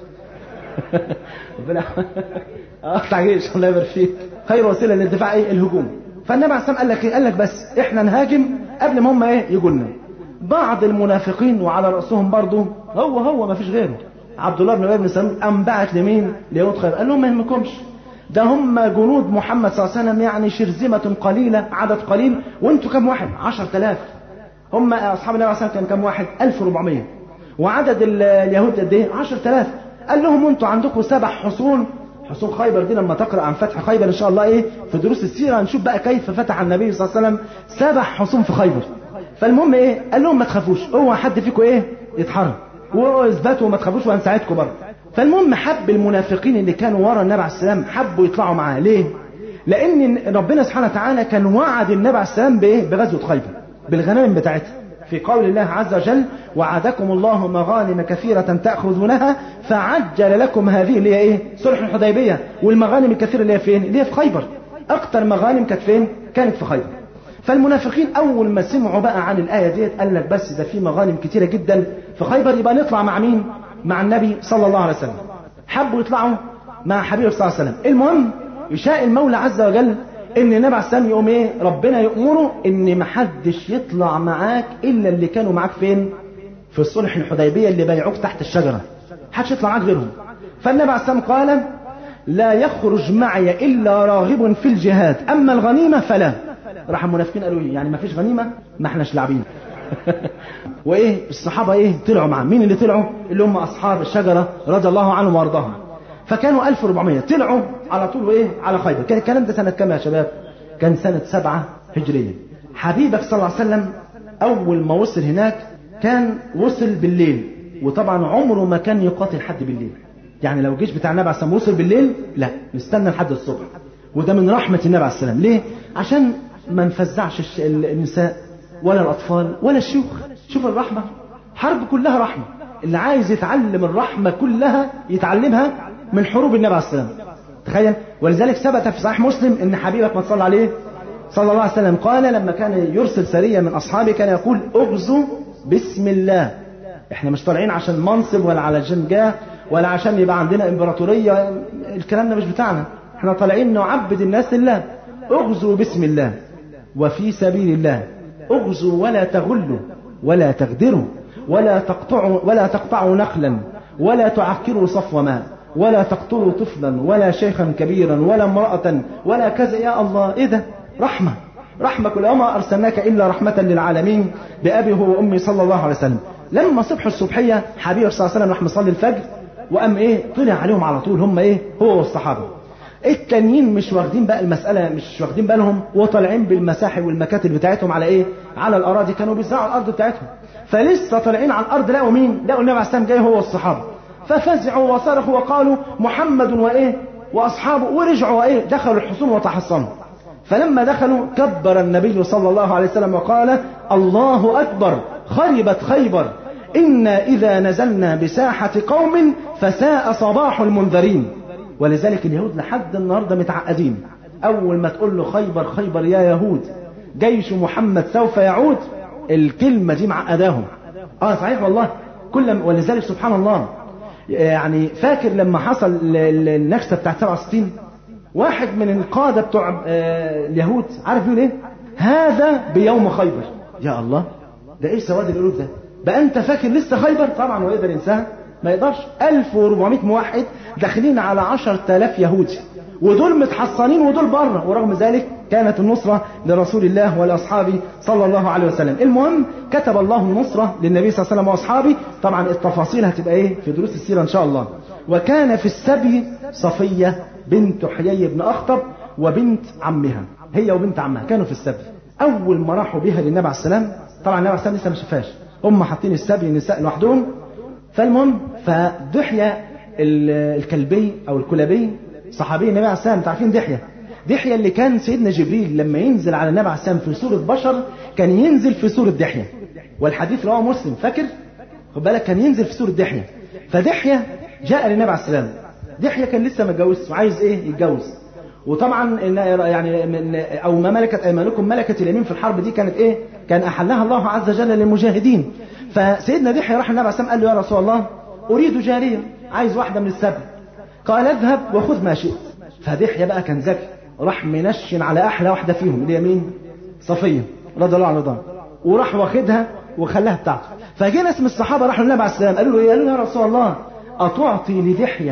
ربنا اقطع جيش الله يبارك فيك خير وسيله للدفاع ايه الهجوم فالنبي عليه السلام قال لك ايه قال لك بس احنا نهاجم قبل ما هم ايه يجوا لنا بعض المنافقين وعلى راسهم برضه هو هو ما فيش غيره عبد الله بن ابي بن سلول قام بعت لمين ليهود خير قال لهم ما يهمكمش ده هم جنود محمد صلى الله عليه وسلم يعني شرذمة قليلة عدد قليل وانتوا كم واحد 10000 هم اصحاب النبي عليه الصلاه والسلام كان كم واحد 1400 وعدد اليهود قد ايه 10000 قال لهم انتوا عندكم سبع حصون حصون خيبر دي لما تقرا عن فتح خيبر ان شاء الله ايه في دروس السيره هنشوف بقى كيف فتح النبي صلى الله عليه وسلم سبع حصون في خيبر فالمهم ايه قال لهم ما تخافوش اوعى حد فيكم ايه يتحرك واثبتوا وما تخافوش وهنساعدكم برضه فالمهم حب المنافقين اللي كانوا ورا النبي عليه السلام حبوا يطلعوا معاه ليه لان ربنا سبحانه وتعالى كان وعد النبي عليه السلام بايه بغزوه خيبر بالغنائم بتاعتها في قول الله عز وجل وعدكم الله مغانم كثيرة تأخذونها فعجل لكم هذه اللي هي ايه صلح الحديبية والمغانم الكثيرة اللي هي فين اللي هي في خيبر اكتر مغانم كانت فين كانت في خيبر فالمنافقين اول ما سمعوا بقى عن الآية ديت قال لك بس ده في مغانم كثيرة جدا في خيبر يبقى نطلع مع مين مع النبي صلى الله عليه وسلم حبوا يطلعوا مع حبيبه صلى الله عليه وسلم المهم يشاء المولى عز وجل ان النبي عليه السلام يقوم ايه ربنا يأمره ان ما حدش يطلع معاك الا اللي كانوا معاك فين في الصلح الحديبيه اللي بايعوك تحت الشجره حدش يطلع معاك غيرهم فالنبي عليه السلام قال لا يخرج معي الا راغب في الجهاد اما الغنيمه فلا راح المنافقين قالوا ايه يعني ما فيش غنيمه ما احناش لاعبين وايه الصحابه ايه طلعوا معاه مين اللي طلعوا اللي هم اصحاب الشجره رضي الله عنهم وارضاهم فكانوا 1400 طلعوا على طول ايه على خيبر كان الكلام ده سنة كام يا شباب كان سنة سبعة هجرية حبيبك صلى الله عليه وسلم أول ما وصل هناك كان وصل بالليل وطبعا عمره ما كان يقاتل حد بالليل يعني لو الجيش بتاع النبي عليه السلام وصل بالليل لا نستنى لحد الصبح وده من رحمة النبي عليه السلام ليه عشان ما نفزعش النساء ولا الأطفال ولا الشيوخ شوف الرحمة حرب كلها رحمة اللي عايز يتعلم الرحمة كلها يتعلمها من حروب النبي عليه السلام تخيل ولذلك ثبت في صحيح مسلم ان حبيبك ما صلى عليه صلى الله عليه وسلم قال لما كان يرسل سريه من اصحابه كان يقول اغزوا بسم الله احنا مش طالعين عشان منصب ولا علشان جاه ولا عشان يبقى عندنا امبراطوريه الكلام ده مش بتاعنا احنا طالعين نعبد الناس لله اغزوا بسم الله وفي سبيل الله اغزوا ولا تغلوا ولا تغدروا ولا تقطعوا ولا تقطعوا نخلا ولا تعكروا صفو ماء ولا تقتلوا طفلا ولا شيخا كبيرا ولا امرأة ولا كذا يا الله ايه ده رحمة رحمة كل وما أرسلناك إلا رحمة للعالمين بأبي هو وأمي صلى الله عليه وسلم لما صبح الصبحية حبيب صلى الله عليه وسلم راح مصلي الفجر وقام ايه طلع عليهم على طول هم ايه هو والصحابة التانيين مش واخدين بقى المسألة مش واخدين بالهم وطالعين بالمساحي والمكاتب بتاعتهم على ايه على الأراضي كانوا بيزرعوا الأرض بتاعتهم فلسه طالعين على الأرض لقوا مين لقوا النبي عليه السلام جاي هو والصحابة ففزعوا وصرخوا وقالوا محمد وايه واصحابه ورجعوا وايه دخلوا الحصون وتحصنوا فلما دخلوا كبر النبي صلى الله عليه وسلم وقال الله اكبر خربت خيبر انا اذا نزلنا بساحه قوم فساء صباح المنذرين ولذلك اليهود لحد النهارده متعقدين اول ما تقول له خيبر خيبر يا يهود جيش محمد سوف يعود الكلمه دي معقداهم اه صحيح والله كل ولذلك سبحان الله يعني فاكر لما حصل النكسة بتاعت 67 واحد من القادة بتوع اليهود عارف يقول ايه هذا بيوم خيبر يا الله ده ايه سواد القلوب ده بقى انت فاكر لسه خيبر طبعا هو يقدر ينساها ما يقدرش 1400 موحد داخلين على 10000 يهودي ودول متحصنين ودول بره ورغم ذلك كانت النصرة لرسول الله ولأصحابه صلى الله عليه وسلم المهم كتب الله النصرة للنبي صلى الله عليه وسلم وأصحابه طبعا التفاصيل هتبقى ايه في دروس السيرة إن شاء الله وكان في السبي صفية بنت حيي بن أخطب وبنت عمها هي وبنت عمها كانوا في السبي أول ما راحوا بها للنبي عليه السلام طبعا النبي عليه السلام لسه ما شافهاش هم حاطين السبي النساء لوحدهم فالمهم فدحية الكلبي أو الكلابي صحابي النبي عليه السلام عارفين دحية دحية اللي كان سيدنا جبريل لما ينزل على النبي عليه السلام في سورة بشر كان ينزل في سورة دحية والحديث رواه مسلم فاكر خد بالك كان ينزل في سورة دحية فدحية جاء للنبي عليه السلام دحية كان لسه ما اتجوزش وعايز ايه يتجوز وطبعا يعني من او ما ملكت ايمانكم ملكت اليمين في الحرب دي كانت ايه كان احلها الله عز وجل للمجاهدين فسيدنا دحية راح النبي عليه السلام قال له يا رسول الله اريد جارية عايز واحدة من السبع قال اذهب وخذ ما شئت فدحية بقى كان ذكي راح منشن على احلى واحدة فيهم اللي هي مين صفية رضي الله عنها رضا وراح واخدها وخلاها بتاعته فجاء ناس من الصحابة راحوا للنبي عليه السلام قالوا له يا يا رسول الله أتعطي لدحية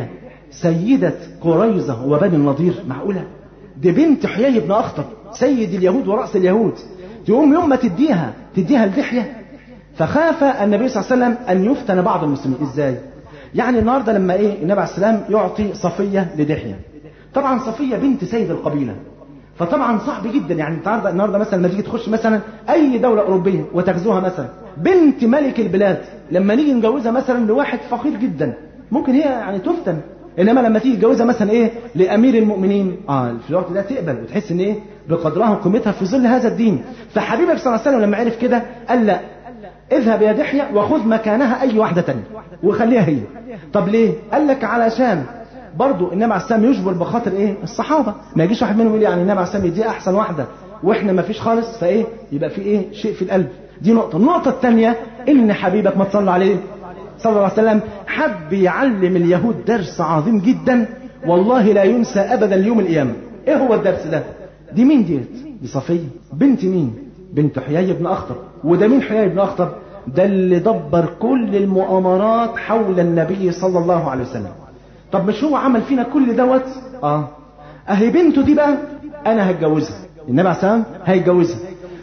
سيدة قريظة وبني النضير معقولة دي بنت حيي بن أخطب سيد اليهود ورأس اليهود تقوم يوم ما تديها تديها لدحية فخاف النبي صلى الله عليه وسلم أن يفتن بعض المسلمين إزاي يعني النهاردة لما إيه النبي عليه السلام يعطي صفية لدحية طبعا صفية بنت سيد القبيلة فطبعا صعب جدا يعني النهارده النهارده مثلا لما تيجي تخش مثلا اي دوله اوروبيه وتغزوها مثلا بنت ملك البلاد لما نيجي نجوزها مثلا لواحد فقير جدا ممكن هي يعني تفتن انما لما تيجي تجوزها مثلا ايه لامير المؤمنين اه في الوقت ده تقبل وتحس ان ايه بقدرها وقيمتها في ظل هذا الدين فحبيبك صلى الله عليه وسلم لما عرف كده قال لا اذهب يا دحية وخذ مكانها اي واحدة تانية وخليها هي طب ليه قال لك علشان برضو النبي عليه السلام يجبر بخاطر ايه الصحابة ما يجيش واحد منهم يقول يعني النبي عليه السلام دي احسن واحدة واحنا ما فيش خالص فايه يبقى في ايه شيء في القلب دي نقطة النقطة الثانية ان حبيبك ما تصلى عليه صلى الله عليه وسلم حب يعلم اليهود درس عظيم جدا والله لا ينسى ابدا يوم القيامة ايه هو الدرس ده دي مين ديت دي صفية بنت مين بنت حيي بن اخطب وده مين حيي بن اخطب ده اللي دبر كل المؤامرات حول النبي صلى الله عليه وسلم طب مش هو عمل فينا كل دوت اه اهي بنته دي بقى انا هتجوزها النبي عليه السلام هيتجوزها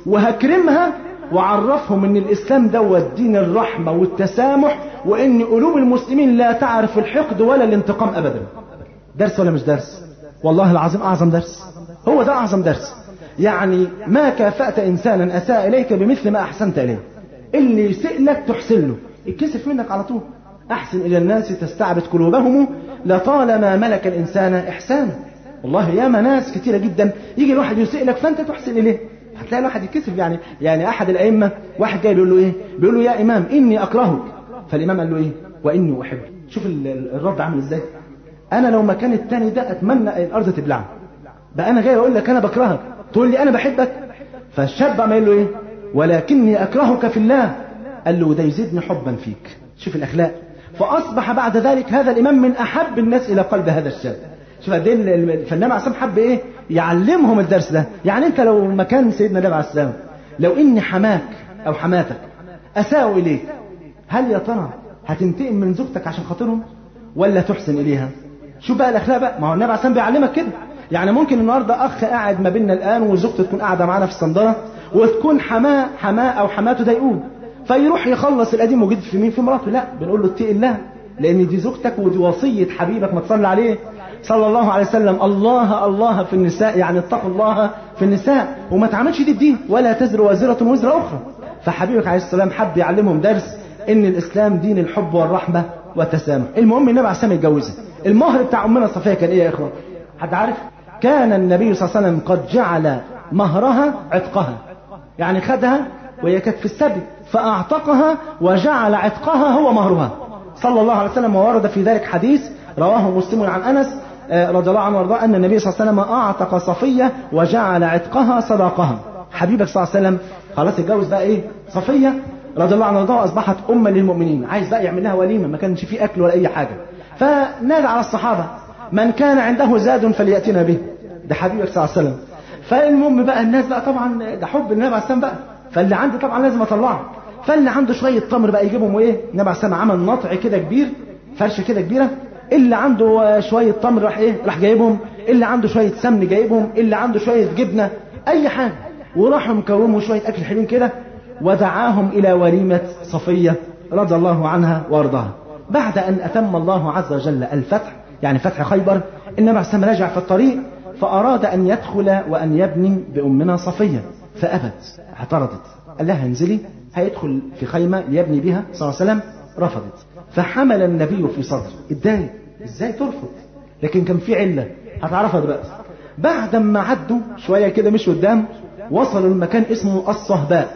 وهكرمها وعرفهم ان الاسلام دوت دين الرحمه والتسامح وان قلوب المسلمين لا تعرف الحقد ولا الانتقام ابدا درس ولا مش درس والله العظيم اعظم درس هو ده اعظم درس يعني ما كافأت انسانا اساء اليك بمثل ما احسنت اليه اللي يسئ لك تحسن له اتكسف منك على طول أحسن إلى الناس تستعبد قلوبهم لطالما ملك الإنسان إحسانا والله ياما ناس كتيرة جدا يجي الواحد يسئ لك فأنت تحسن إليه هتلاقي الواحد يتكسف يعني يعني أحد الأئمة واحد جاي بيقول له إيه بيقول له يا إمام إني أكرهك فالإمام قال له إيه وإني أحبك شوف الرد عامل إزاي أنا لو مكان التاني ده أتمنى الأرض تبلعني بقى أنا جاي أقول لك أنا بكرهك تقول لي أنا بحبك فالشاب عمل له إيه ولكني أكرهك في الله قال له ده يزيدني حبا فيك شوف الأخلاق فأصبح بعد ذلك هذا الإمام من أحب الناس إلى قلب هذا الشاب شوف قد ايه الفنان عصام حب ايه يعلمهم الدرس ده يعني انت لو مكان سيدنا النبي عليه السلام لو ان حماك او حماتك اساءوا اليك هل يا ترى هتنتقم من زوجتك عشان خاطرهم ولا تحسن اليها شوف بقى الاخلاق بقى ما هو النبي عليه السلام بيعلمك كده يعني ممكن النهارده اخ قاعد ما بيننا الان وزوجته تكون قاعده معانا في الصندره وتكون حماه حماه او حماته ضايقوه فيروح يخلص القديم وجديد في مين في مراته لا بنقول له اتقي الله لان دي زوجتك ودي وصيه حبيبك ما تصلي عليه صلى الله عليه وسلم الله الله في النساء يعني اتقوا الله في النساء وما تعملش دي بدين ولا تزر وازرة وزر أخرى فحبيبك عليه السلام حب يعلمهم درس ان الاسلام دين الحب والرحمة والتسامح المهم النبي عليه السلام يتجوزها المهر بتاع امنا صفية كان ايه يا اخوان حد عارف كان النبي صلى الله عليه وسلم قد جعل مهرها عتقها يعني خدها وهي كانت في السبي فاعتقها وجعل عتقها هو مهرها صلى الله عليه وسلم وورد في ذلك حديث رواه مسلم عن انس رضي الله عنه وارضاه ان النبي صلى الله عليه وسلم اعتق صفيه وجعل عتقها صداقها حبيبك صلى الله عليه وسلم خلاص اتجوز بقى ايه صفيه رضي الله عنه وارضاه اصبحت اما للمؤمنين عايز بقى يعمل لها وليمه ما كانش فيه اكل ولا اي حاجه فنادى على الصحابه من كان عنده زاد فلياتنا به ده حبيبك صلى الله عليه وسلم فالمهم بقى الناس بقى طبعا ده حب النبي عليه السلام بقى فاللي عندي طبعا لازم اطلعه فاللي عنده شويه تمر بقى يجيبهم وايه النبي عليه السلام عمل نطع كده كبير فرشه كده كبيره اللي عنده شويه تمر راح ايه راح جايبهم اللي عنده شويه سمن جايبهم اللي عنده شويه جبنه اي حاجه وراحوا مكوموا شويه اكل حلوين كده ودعاهم الى وليمه صفيه رضي الله عنها وارضاها بعد ان اتم الله عز وجل الفتح يعني فتح خيبر النبي عليه السلام رجع في الطريق فاراد ان يدخل وان يبني بامنا صفيه فابت اعترضت قال لها انزلي هيدخل في خيمه ليبني بها صلى الله عليه وسلم رفضت فحمل النبي في صدره اتضايق ازاي ترفض لكن كان في عله هتعرفها دلوقتي بعد ما عدوا شويه كده مش قدام وصلوا المكان اسمه الصهباء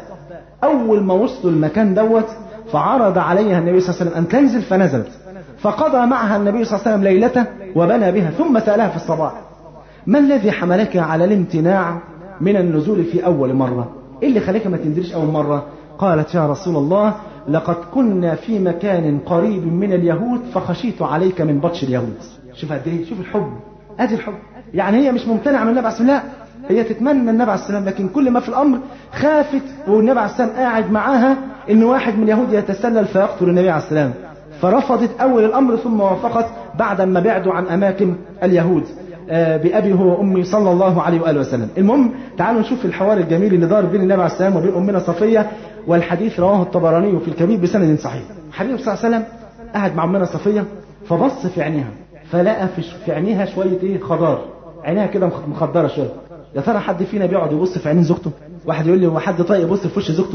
اول ما وصلوا المكان دوت فعرض عليها النبي صلى الله عليه وسلم ان تنزل فنزلت فقضى معها النبي صلى الله عليه وسلم ليلته وبنى بها ثم سالها في الصباح ما الذي حملك على الامتناع من النزول في اول مره ايه اللي خليك ما تنزلش اول مره قالت يا رسول الله لقد كنا في مكان قريب من اليهود فخشيت عليك من بطش اليهود شوف قد ايه شوف الحب ادي الحب يعني هي مش ممتنعه من النبي عليه السلام لا هي تتمنى النبي عليه السلام لكن كل ما في الامر خافت والنبي عليه السلام قاعد معاها ان واحد من اليهود يتسلل فيقتل النبي عليه السلام فرفضت اول الامر ثم وافقت بعد ما بعدوا عن أماكن اليهود بأبي هو وأمي صلى الله عليه وآله وسلم المهم تعالوا نشوف الحوار الجميل اللي دار بين النبي عليه السلام وبين أمنا صفية والحديث رواه الطبراني في الكبير بسند صحيح الحبيب صلى الله عليه وسلم قعد مع أمنا صفية فبص في عينيها فلقى في عينيها شوية إيه خضار عينيها كده مخدرة شوية يا ترى حد فينا بيقعد يبص في عينين زوجته واحد يقول لي هو حد طيب يبص في وش زوجته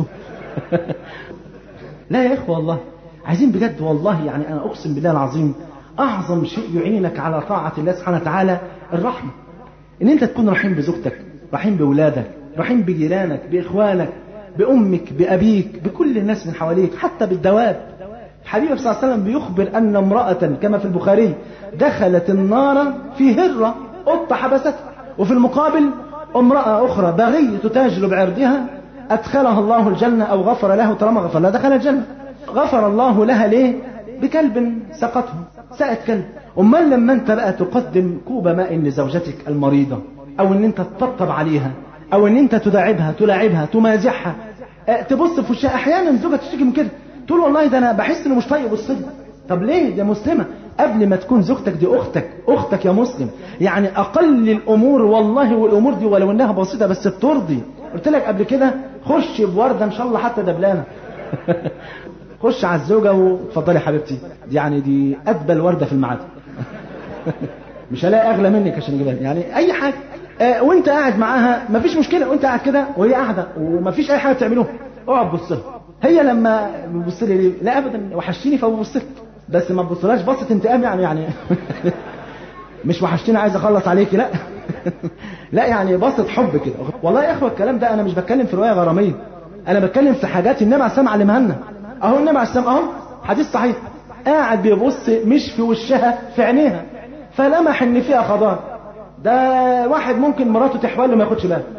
لا يا إخوة والله عايزين بجد والله يعني أنا أقسم بالله العظيم أعظم شيء يعينك على طاعة الله سبحانه وتعالى الرحمة إن أنت تكون رحيم بزوجتك رحيم بأولادك رحيم بجيرانك بإخوانك بأمك بأبيك بكل الناس من حواليك حتى بالدواب الحبيب صلى الله عليه وسلم بيخبر أن امرأة كما في البخاري دخلت النار في هرة قطة حبستها وفي المقابل امرأة أخرى بغية تتاجر بعرضها أدخلها الله الجنة أو غفر له طالما غفر لها دخل الجنة غفر الله لها ليه بكلب سقطه سقت كلب امال لما انت بقى تقدم كوب ماء لزوجتك المريضة او ان انت تطبطب عليها او ان انت تداعبها تلاعبها تمازحها اه تبص في وشها احيانا زوجها تشتكي من كده تقول والله ده انا بحس انه مش طايق يبص لي طب ليه دي مسلمه قبل ما تكون زوجتك دي اختك اختك يا مسلم يعني اقل الامور والله والامور دي ولو انها بسيطه بس بترضي قلت لك قبل كده خش بورده ان شاء الله حتى دبلانه خش على الزوجة واتفضلي يا حبيبتي دي يعني دي أدبل وردة في الميعاد مش هلاقي أغلى منك عشان أجيبها يعني أي حاجة آه وأنت قاعد معاها مفيش مشكلة وأنت قاعد كده وهي قاعدة ومفيش أي حاجة تعملوها اقعد بص لها هي لما بتبص لي ليه؟ لا أبدا وحشتيني فببص لك بس ما تبصلهاش بصة انتقام يعني يعني مش وحشتيني عايز أخلص عليكي لا لا يعني بصة حب كده والله يا إخوة الكلام ده أنا مش بتكلم في رواية غرامية أنا بتكلم في حاجات النبي عليه السلام علمها لنا اهو النبي عليه السلام اهو حديث صحيح قاعد بيبص مش في وشها في عينيها فلمح ان فيها خضار ده واحد ممكن مراته تحول ما ياخدش باله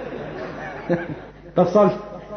طب صلف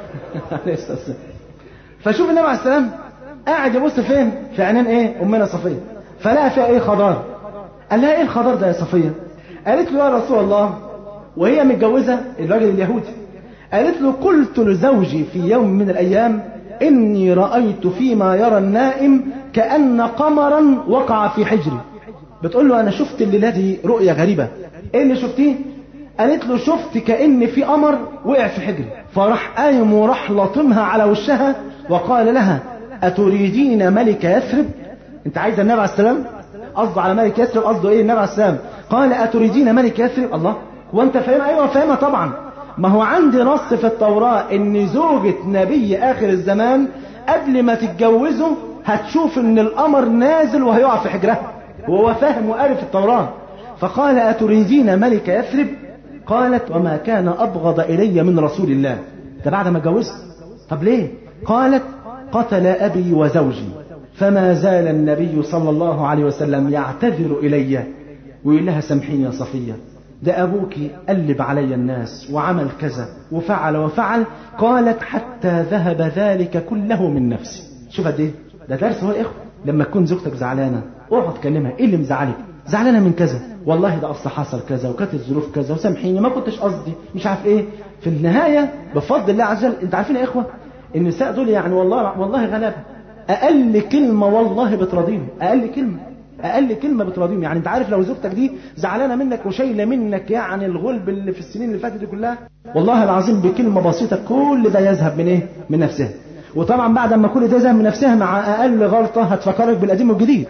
فشوف النبي عليه السلام قاعد يبص فين في عينين ايه امنا صفيه فلقى فيها ايه خضار قال لها ايه الخضار ده يا صفيه قالت له يا رسول الله وهي متجوزه الراجل اليهودي قالت له قلت لزوجي في يوم من الايام إني رأيت فيما يرى النائم كأن قمرا وقع في حجري بتقول له أنا شفت الليلة دي رؤية غريبة إيه اللي شفتيه قالت له شفت كأن في قمر وقع في حجري فراح قايم وراح لطمها على وشها وقال لها أتريدين ملك يثرب انت عايز النبي عليه السلام قصده على ملك يثرب قصده ايه النبي عليه السلام قال أتريدين ملك يثرب الله وانت فاهمها ايوه فاهمها طبعا ما هو عندي نص في التوراة ان زوجة نبي اخر الزمان قبل ما تتجوزه هتشوف ان القمر نازل وهيقع في حجرها وهو فاهم وقاري في التوراة فقال أتريدين ملك يثرب قالت وما كان أبغض إلي من رسول الله ده بعد ما اتجوزت طب ليه قالت قتل أبي وزوجي فما زال النبي صلى الله عليه وسلم يعتذر إلي ويقول لها سامحيني يا صفية ده أبوك قلب علي الناس وعمل كذا وفعل وفعل قالت حتى ذهب ذلك كله من نفسي شوف قد ايه ده درس هو يا اخوه لما تكون زوجتك زعلانه اقعد كلمها ايه اللي مزعلك زعلانه من كذا والله ده اصل حصل كذا وكانت الظروف كذا وسامحيني ما كنتش قصدي مش عارف ايه في النهايه بفضل الله عز وجل انت عارفين يا اخوه النساء دول يعني والله والله غلابه اقل كلمه والله بتراضيهم اقل كلمه اقل كلمه بتراضيهم يعني انت عارف لو زوجتك دي زعلانه منك وشايله منك يعني الغلب اللي في السنين اللي فاتت دي كلها والله العظيم بكلمه بسيطه كل ده يذهب من ايه من نفسها وطبعا بعد ما كل ده يذهب من نفسها مع اقل غلطه هتفكرك بالقديم والجديد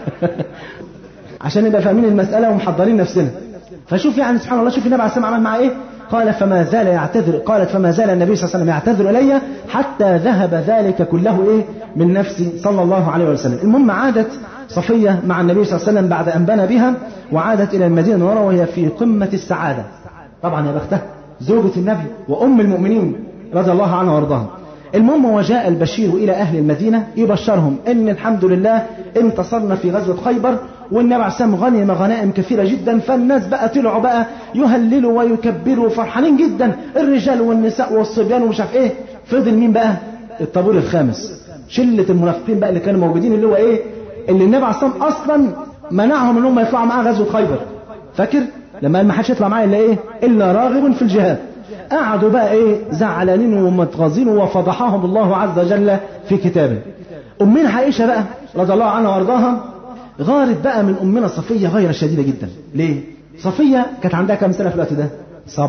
عشان نبقى فاهمين المساله ومحضرين نفسنا فشوف يعني سبحان الله شوف النبي عليه الصلاه والسلام عمل معاه ايه قال فما زال يعتذر قالت فما زال النبي صلى الله عليه وسلم يعتذر الي حتى ذهب ذلك كله ايه من نفسي صلى الله عليه وسلم المهم عادت صفية مع النبي صلى الله عليه وسلم بعد أن بنى بها وعادت إلى المدينة المنورة وهي في قمة السعادة طبعا يا بختها زوجة النبي وأم المؤمنين رضي الله عنها وارضاها المهم وجاء البشير إلى أهل المدينة يبشرهم إن الحمد لله انتصرنا في غزوة خيبر والنبي عليه السلام غنم غنائم كثيرة جدا فالناس بقى طلعوا بقى يهللوا ويكبروا فرحانين جدا الرجال والنساء والصبيان ومش عارف ايه فضل مين بقى الطابور الخامس شلة المنافقين بقى اللي كانوا موجودين اللي هو ايه اللي النبي عليه الصلاه والسلام اصلا منعهم ان هم يطلعوا معاه غزوه خيبر فاكر لما قال ما حدش يطلع معايا الا ايه الا راغب في الجهاد قعدوا بقى ايه زعلانين ومتغاظين وفضحهم الله عز وجل في كتابه امنا عائشه بقى رضي الله عنها وارضاها غارت بقى من أمنا صفية غيرة شديدة جدا ليه؟ صفية كانت عندها كم سنة في الوقت ده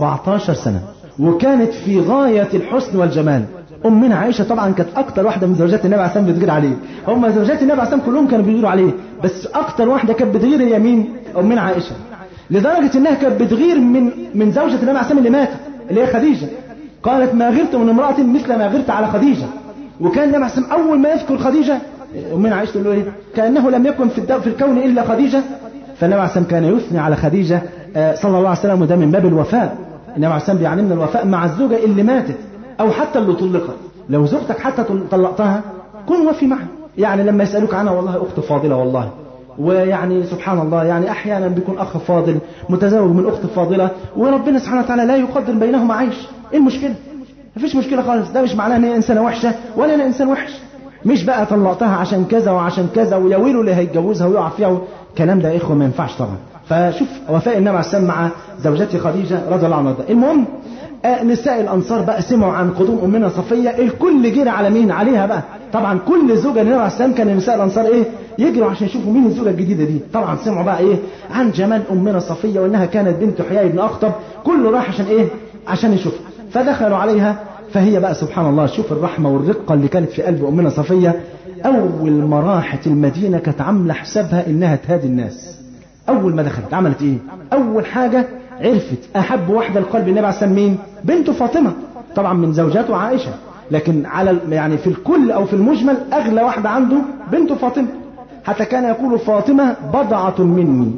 17 سنة وكانت في غاية الحسن والجمال أمنا عائشة طبعا كانت أكتر واحدة من زوجات النبي عليه السلام بتغير عليه هم زوجات النبي عليه السلام كلهم كانوا بيغيروا عليه بس أكتر واحدة كانت بتغير هي مين؟ أمنا عائشة لدرجة إنها كانت بتغير من من زوجة النبي عليه السلام اللي ماتت اللي هي خديجة قالت ما غرت من امرأة مثل ما غرت على خديجة وكان النبي عليه السلام أول ما يذكر خديجة أمنا عائشة تقول له إيه؟ كأنه لم يكن في, في الكون إلا خديجة فالنبي عليه السلام كان يثني على خديجة صلى الله عليه وسلم وده من باب الوفاء النبي عليه السلام بيعلمنا الوفاء مع الزوجة اللي ماتت أو حتى اللي طلقت لو زوجتك حتى طلقتها كن وفي معها يعني لما يسألوك عنها والله أخت فاضلة والله ويعني سبحان الله يعني أحيانا بيكون أخ فاضل متزوج من أخت فاضلة وربنا سبحانه وتعالى لا يقدر بينهما عيش إيه المشكلة مفيش مشكلة خالص ده مش معناه ان هي إنسانة وحشة ولا أنا إنسان وحش مش بقى طلقتها عشان كذا وعشان كذا ويا ويله اللي هيتجوزها ويقع فيها الكلام ده يا إخوة ما ينفعش طبعا فشوف وفاء النبي عليه السلام مع زوجته خديجة رضي الله عنها المهم آه نساء الأنصار بقى سمعوا عن قدوم أمنا صفية الكل جرى على مين عليها بقى طبعا كل زوجة للنبي عليه السلام كان نساء الأنصار إيه يجروا عشان يشوفوا مين الزوجة الجديدة دي طبعا سمعوا بقى إيه عن جمال أمنا صفية وإنها كانت بنت حيي بن أخطب كله راح عشان إيه عشان يشوفها فدخلوا عليها فهي بقى سبحان الله شوف الرحمة والرقة اللي كانت في قلب أمنا صفية أول ما راحت المدينة كانت عاملة حسابها إنها تهادي الناس أول ما دخلت عملت إيه أول حاجة عرفت أحب واحدة لقلب النبي عليه السلام مين بنته فاطمة طبعا من زوجاته عائشة لكن على يعني في الكل أو في المجمل أغلى واحدة عنده بنته فاطمة حتى كان يقول فاطمة بضعة مني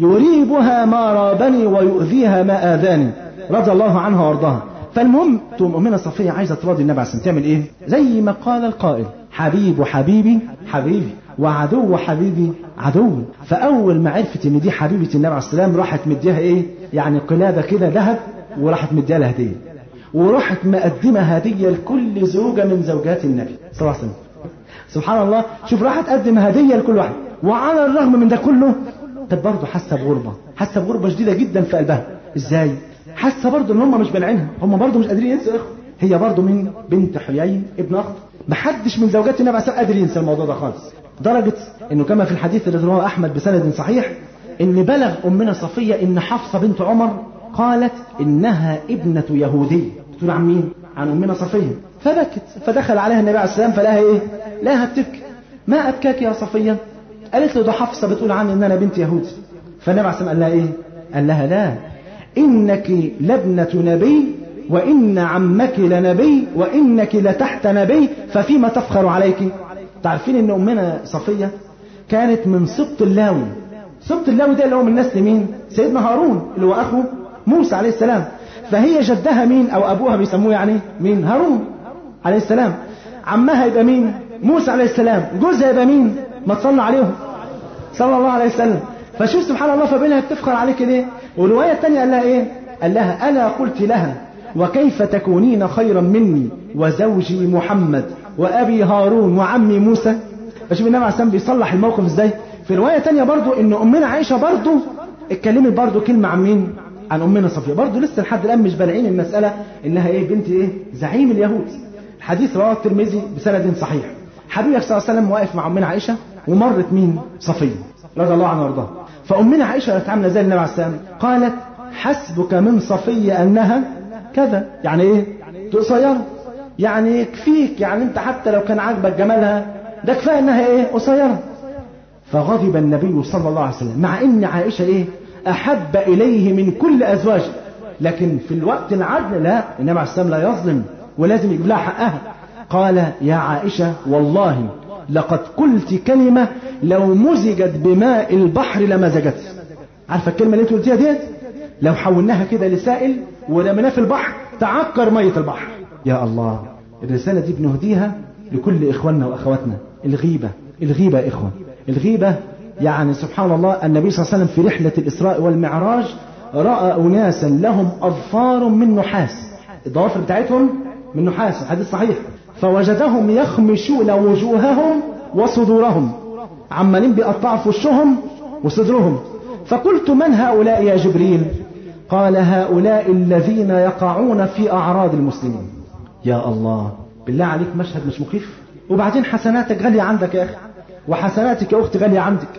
يريبها ما رابني ويؤذيها ما آذاني رضي الله عنها وارضاها فالمهم تقوم أمنا صفية عايزة تراضي النبي عليه السلام تعمل إيه زي ما قال القائل حبيب حبيبي حبيبي وعدو حبيبي عدو فأول ما عرفت إن دي حبيبة النبي عليه السلام راحت مديها إيه يعني قلادة كده ذهب وراحت مديها لها هدية وراحت مقدمة هدية لكل زوجة من زوجات النبي صلى الله عليه وسلم سبحان الله شوف راح تقدم هدية لكل واحد وعلى الرغم من ده كله طب برضه حاسة بغربة حاسة بغربة شديدة جدا في قلبها ازاي حاسة برضه ان هم مش بلعينها هم برضه مش قادرين ينسوا اخوة هي برضه من بنت حيي ابن اخت محدش من زوجات النبي عليه قادر ينسى الموضوع ده خالص درجة انه كما في الحديث الذي رواه احمد بسند صحيح ان بلغ امنا صفية ان حفصة بنت عمر قالت انها ابنة يهودي تقول عن مين عن امنا صفية فبكت فدخل عليها النبي عليه السلام فلاها ايه لا بتبكي ما ابكاك يا صفية قالت له ده حفصة بتقول عني ان انا بنت يهودي فالنبي عليه السلام قال لها ايه قال لها لا انك لابنة نبي وان عمك لنبي وانك لتحت نبي ففيما تفخر عليك تعرفين ان امنا صفية كانت من سبط اللاوي سبط اللاوي ده اللي هو من نسل مين سيدنا هارون اللي هو اخو موسى عليه السلام فهي جدها مين او ابوها بيسموه يعني مين هارون عليه السلام عمها يبقى مين موسى عليه السلام جوزها يبقى مين ما تصلى عليهم صلى الله عليه وسلم فشوف سبحان الله فبينها بتفخر عليك ليه والرواية الثانية قال لها ايه قال لها ألا قلت لها وكيف تكونين خيرا مني وزوجي محمد وأبي هارون وعمي موسى فشوف النبي عليه السلام بيصلح الموقف ازاي في رواية تانية برضو ان امنا عائشة برضو اتكلمت برضو كلمة عن مين عن امنا صفية برضو لسه لحد الان مش بالعين المسألة انها ايه بنت ايه زعيم اليهود الحديث رواه الترمذي بسند صحيح حبيبك صلى الله عليه وسلم واقف مع امنا عائشة ومرت مين صفية رضي الله عنها وارضاها فامنا عائشة كانت عاملة زي النبي عليه السلام قالت حسبك من صفية انها كذا يعني ايه قصيرة يعني يكفيك يعني انت حتى لو كان عاجبك جمالها ده كفايه انها ايه قصيره فغضب النبي صلى الله عليه وسلم مع ان عائشه ايه احب اليه من كل ازواجه لكن في الوقت العدل لا النبي عليه السلام لا يظلم ولازم يجيب لها حقها قال يا عائشه والله لقد قلت كلمه لو مزجت بماء البحر لمزجت عارفه الكلمه اللي انت قلتيها ديت لو حولناها كده لسائل ورميناه في البحر تعكر ميه البحر يا الله الرساله دي بنهديها لكل إخواننا وأخواتنا الغيبة الغيبة يا إخوة الغيبة يعني سبحان الله النبي صلى الله عليه وسلم في رحلة الإسراء والمعراج رأى أناسا لهم أظفار من نحاس الضوافر بتاعتهم من نحاس الحديث صحيح فوجدهم يخمشون وجوههم وصدورهم عمالين بيقطعوا في وشهم وصدرهم فقلت من هؤلاء يا جبريل قال هؤلاء الذين يقعون في أعراض المسلمين يا الله بالله عليك مشهد مش مخيف وبعدين حسناتك غالية عندك يا أخي وحسناتك يا أخت غالية عندك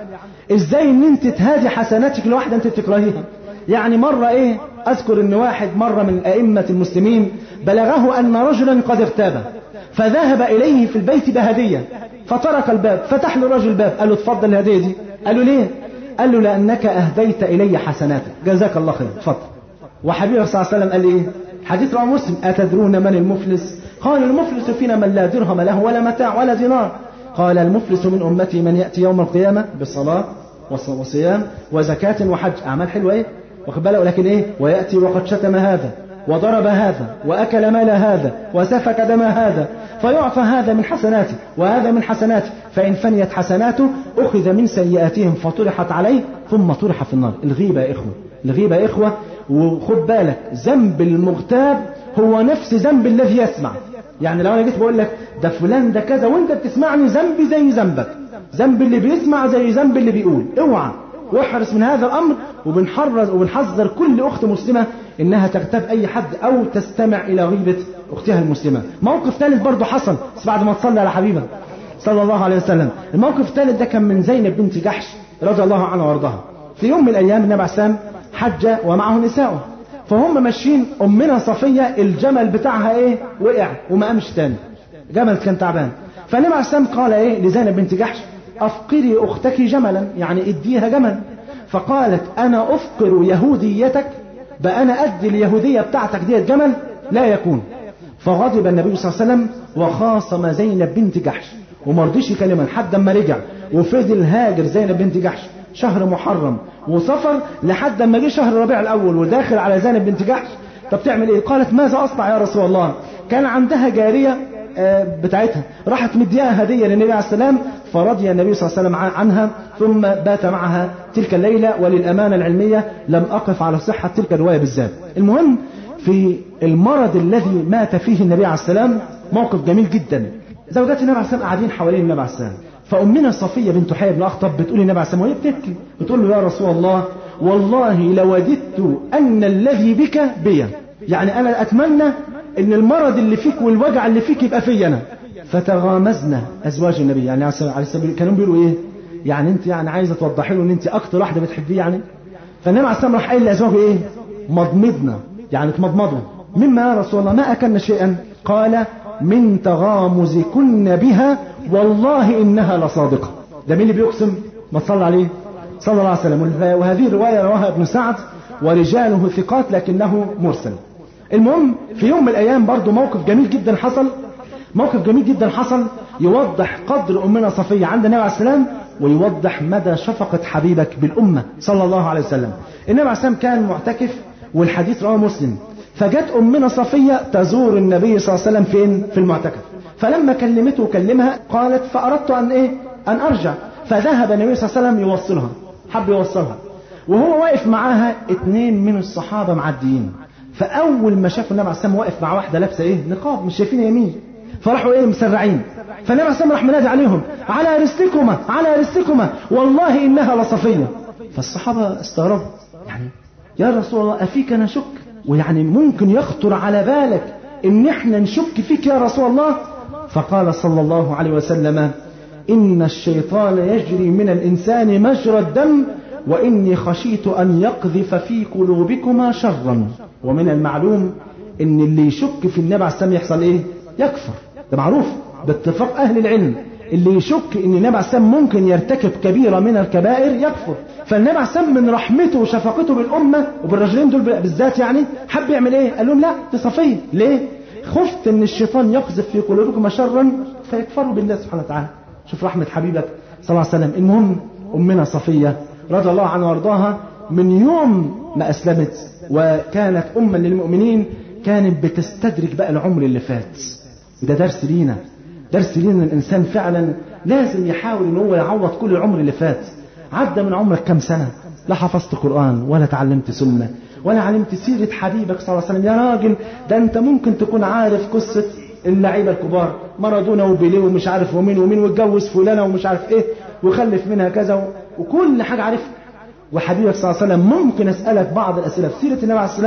ازاي ان انت تهادي حسناتك لواحدة انت بتكرهيها يعني مرة ايه اذكر ان واحد مرة من ائمة المسلمين بلغه ان رجلا قد اغتاب فذهب اليه في البيت بهدية فطرق الباب فتح له الرجل الباب قال له اتفضل الهدية دي قال له ليه قال له لانك اهديت الي حسناتك جزاك الله خير اتفضل وحبيبه صلى الله عليه وسلم قال لي ايه حديث رواه مسلم اتدرون من المفلس قال المفلس فينا من لا درهم له ولا متاع ولا دينار قال المفلس من امتي من ياتي يوم القيامه بالصلاه وصيام وزكاه وحج اعمال حلوه ايه واخد بالك ولكن ايه وياتي وقد شتم هذا وضرب هذا واكل مال هذا وسفك دم هذا فيعفى هذا من حسناته وهذا من حسناته فان فنيت حسناته اخذ من سيئاتهم فطرحت عليه ثم طرح في النار الغيبه يا اخوه الغيبه يا اخوه وخد بالك ذنب المغتاب هو نفس ذنب الذي يسمع يعني لو انا جيت بقول لك ده فلان ده كذا وانت بتسمعني ذنبي زي ذنبك ذنب اللي بيسمع زي ذنب اللي بيقول اوعى واحرص من هذا الامر وبنحرز وبنحذر كل اخت مسلمه انها تغتاب اي حد او تستمع الى غيبه اختها المسلمه موقف ثالث برضه حصل بس بعد ما تصلي على حبيبها صلى الله عليه وسلم الموقف الثالث ده كان من زينب بنت جحش رضي الله عنها وارضاها في يوم من الايام النبي عليه السلام حج ومعه نساؤه فهم ماشيين امنا صفيه الجمل بتاعها ايه وقع وما قامش تاني جمل كان تعبان فالنبي عليه السلام قال ايه لزينب بنت جحش افقري اختك جملا يعني اديها جمل فقالت انا افقر يهوديتك بقى انا ادي اليهوديه بتاعتك ديت جمل لا يكون فغضب النبي صلى الله عليه وسلم وخاصم زينب بنت جحش وما رضيش يكلمها لحد ما رجع وفضل هاجر زينب بنت جحش شهر محرم وسفر لحد ما جه شهر ربيع الاول وداخل على زينب بنت جحش طب تعمل ايه قالت ماذا اصنع يا رسول الله كان عندها جاريه بتاعتها راحت مديها هديه للنبي عليه السلام فرضي النبي صلى الله عليه وسلم عنها ثم بات معها تلك الليله وللامانه العلميه لم اقف على صحه تلك الروايه بالذات المهم في المرض الذي مات فيه النبي عليه السلام موقف جميل جدا زوجات النبي عليه السلام قاعدين حوالين النبي عليه السلام فأمنا صفية بنت حي بن أخطب بتقول للنبي عليه السلام وهي بتبكي بتقول له يا رسول الله والله لوددت أن الذي بك بي يعني أنا أتمنى أن المرض اللي فيك والوجع اللي فيك يبقى في أنا فتغامزنا أزواج النبي يعني عليه السلام كانوا بيقولوا إيه يعني أنت يعني عايزة توضحي له أن أنت أكتر واحدة بتحبيه يعني فالنبي عليه السلام راح قايل لأزواجه إيه مضمضنا يعني تمضمضوا مما يا رسول الله ما أكلنا شيئا قال من تغامزكن بها والله إنها لصادقة ده مين اللي بيقسم ما تصلى عليه صلى الله عليه وسلم وهذه الرواية رواها ابن سعد ورجاله ثقات لكنه مرسل المهم في يوم من الأيام برضو موقف جميل جدا حصل موقف جميل جدا حصل يوضح قدر أمنا صفية عند النبي عليه السلام ويوضح مدى شفقة حبيبك بالأمة صلى الله عليه وسلم النبي عليه السلام كان معتكف والحديث رواه مسلم فجت أمنا صفية تزور النبي صلى الله عليه وسلم فين في المعتكف فلما كلمته وكلمها قالت فأردت أن إيه أن أرجع فذهب النبي صلى الله عليه وسلم يوصلها حب يوصلها وهو واقف معاها اتنين من الصحابة معديين فأول ما شافوا النبي عليه السلام واقف مع واحدة لابسة إيه نقاب مش شايفين يمين فراحوا إيه مسرعين فالنبي عليه السلام راح منادي عليهم على رسلكما على رسلكما والله إنها لصفية فالصحابة استغربوا يعني يا رسول الله أفيك نشك ويعني ممكن يخطر على بالك ان احنا نشك فيك يا رسول الله فقال صلى الله عليه وسلم ان الشيطان يجري من الانسان مجرى الدم واني خشيت ان يقذف في قلوبكما شرا ومن المعلوم ان اللي يشك في النبي عليه السلام يحصل ايه يكفر ده معروف باتفاق اهل العلم اللي يشك ان النبي عليه السلام ممكن يرتكب كبيرة من الكبائر يكفر فالنبي عليه السلام من رحمته وشفقته بالأمة وبالرجلين دول بالذات يعني حب يعمل ايه قال لهم لا دي صفية ليه خفت ان الشيطان يقذف في قلوبكم شرا فيكفروا بالله سبحانه وتعالى شوف رحمة حبيبك صلى الله عليه وسلم المهم أمنا صفية رضي الله عنها وارضاها من يوم ما أسلمت وكانت أما للمؤمنين كانت بتستدرك بقى العمر اللي فات وده درس لينا درس لينا الإنسان فعلا لازم يحاول ان هو يعوض كل العمر اللي فات عدى من عمرك كم سنة لا حفظت قرآن ولا تعلمت سنة ولا علمت سيرة حبيبك صلى الله عليه وسلم يا راجل ده انت ممكن تكون عارف قصة اللعيبة الكبار مارادونا وبيليه ومش عارف ومين ومين واتجوز فلانة ومش عارف ايه وخلف منها كذا وكل حاجة عارفها وحبيبك صلى الله عليه وسلم ممكن اسألك بعض الأسئلة في سيرة النبي عليه السلام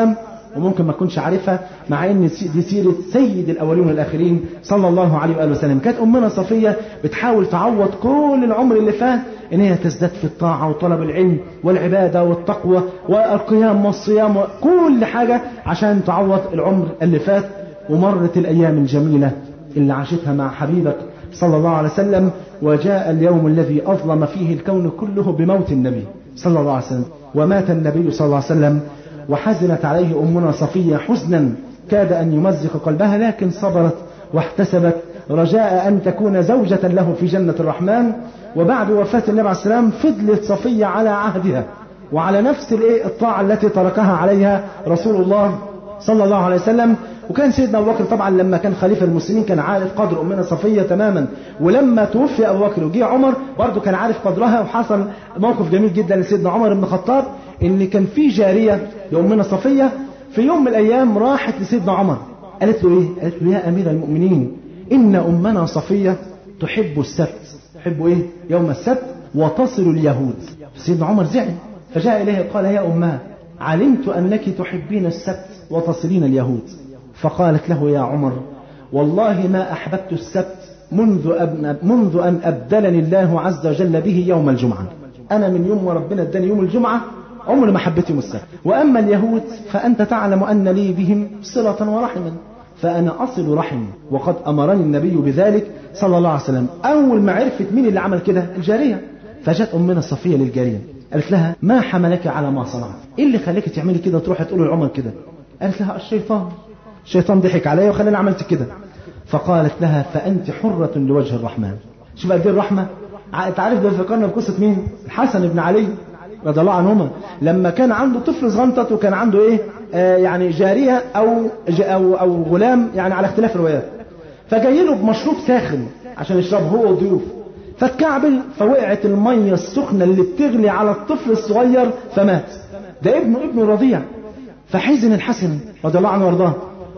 وممكن ما تكونش عارفها مع ان دي سيره سيد الاولين والاخرين صلى الله عليه واله وسلم كانت امنا صفيه بتحاول تعوض كل العمر اللي فات ان هي تزداد في الطاعه وطلب العلم والعباده والتقوى والقيام والصيام كل حاجه عشان تعوض العمر اللي فات ومرت الايام الجميله اللي عاشتها مع حبيبك صلى الله عليه وسلم وجاء اليوم الذي أظلم فيه الكون كله بموت النبي صلى الله عليه وسلم ومات النبي صلى الله عليه وسلم وحزنت عليه أمنا صفية حزنا كاد أن يمزق قلبها لكن صبرت واحتسبت رجاء أن تكون زوجة له في جنة الرحمن وبعد وفاة النبي عليه السلام فضلت صفية على عهدها وعلى نفس الطاعة التي تركها عليها رسول الله صلى الله عليه وسلم وكان سيدنا ابو بكر طبعا لما كان خليفه المسلمين كان عارف قدر امنا صفيه تماما ولما توفي ابو بكر وجه عمر برضه كان عارف قدرها وحصل موقف جميل جدا لسيدنا عمر بن الخطاب ان كان في جاريه لامنا صفيه في يوم من الايام راحت لسيدنا عمر قالت له ايه؟ قالت له يا امير المؤمنين ان امنا صفيه تحب السبت تحب ايه؟ يوم السبت وتصل اليهود سيدنا عمر زعل فجاء اليه قال يا امها علمت انك تحبين السبت وتصلين اليهود فقالت له يا عمر والله ما أحببت السبت منذ, أب... منذ أن أبدلني الله عز وجل به يوم الجمعة أنا من يوم وربنا اداني يوم الجمعة عمر ما حبيت يوم السبت وأما اليهود فأنت تعلم أن لي بهم صلة ورحما فأنا أصل رحم وقد أمرني النبي بذلك صلى الله عليه وسلم أول ما عرفت مين اللي عمل كده الجارية فجاءت أمنا صفية للجارية قالت لها ما حملك على ما صنعت إيه اللي خليك تعملي كده وتروحي تقولي لعمر كده قالت لها الشيطان الشيطان ضحك عليا وخلاني عملت كده فقالت لها فأنت حرة لوجه الرحمن شوف قد ايه الرحمة انت عارف ده فكرنا بقصة مين الحسن بن علي رضي الله عنهما لما كان عنده طفل صغنطط وكان عنده ايه آه يعني جارية او او او غلام يعني على اختلاف الروايات فجاي له بمشروب ساخن عشان يشربه هو والضيوف فاتكعبل فوقعت المية السخنة اللي بتغلي على الطفل الصغير فمات ده ابنه ابنه رضيع فحزن الحسن رضي الله عنه وارضاه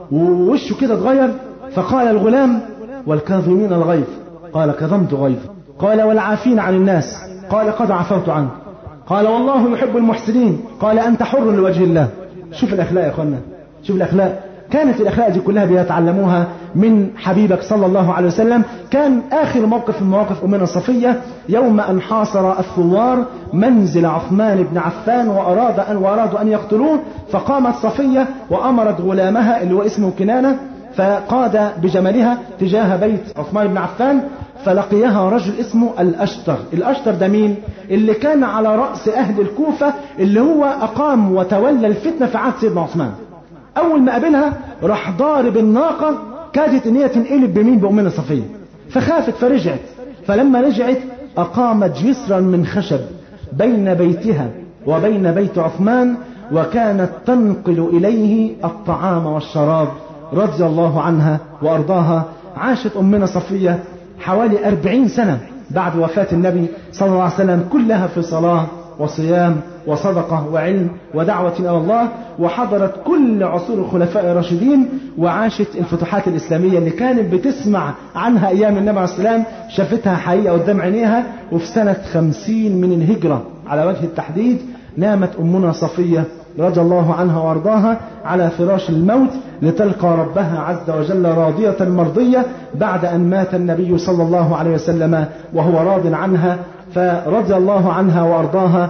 ووشه كده اتغير فقال الغلام والكاظمين الغيظ قال كظمت غيظ قال والعافين عن الناس قال قد عفوت عنك قال والله يحب المحسنين قال أنت حر لوجه الله شوف الأخلاق يا أخوانا شوف الأخلاق كانت الأخلاق دي كلها بيتعلموها من حبيبك صلى الله عليه وسلم كان آخر موقف من مواقف أمنا صفية يوم أن حاصر الثوار منزل عثمان بن عفان وأراد أن وأرادوا أن يقتلوه فقامت صفية وأمرت غلامها اللي هو اسمه كنانة فقاد بجملها تجاه بيت عثمان بن عفان فلقيها رجل اسمه الأشتر الأشتر ده مين اللي كان على رأس أهل الكوفة اللي هو أقام وتولى الفتنة في عهد سيدنا عثمان أول ما قابلها راح ضارب الناقة كادت ان هي تنقلب بمين بأمنا صفية فخافت فرجعت فلما رجعت أقامت جسرا من خشب بين بيتها وبين بيت عثمان وكانت تنقل إليه الطعام والشراب رضي الله عنها وأرضاها عاشت أمنا صفية حوالي أربعين سنة بعد وفاة النبي صلى الله عليه وسلم كلها في صلاة وصيام وصدقة وعلم ودعوة إلى الله وحضرت كل عصور الخلفاء الراشدين وعاشت الفتوحات الإسلامية اللي كانت بتسمع عنها أيام النبي عليه السلام شافتها حقيقة قدام عينيها وفي سنة خمسين من الهجرة على وجه التحديد نامت أمنا صفية رضي الله عنها وارضاها على فراش الموت لتلقى ربها عز وجل راضية مرضية بعد أن مات النبي صلى الله عليه وسلم وهو راض عنها فرضي الله عنها وارضاها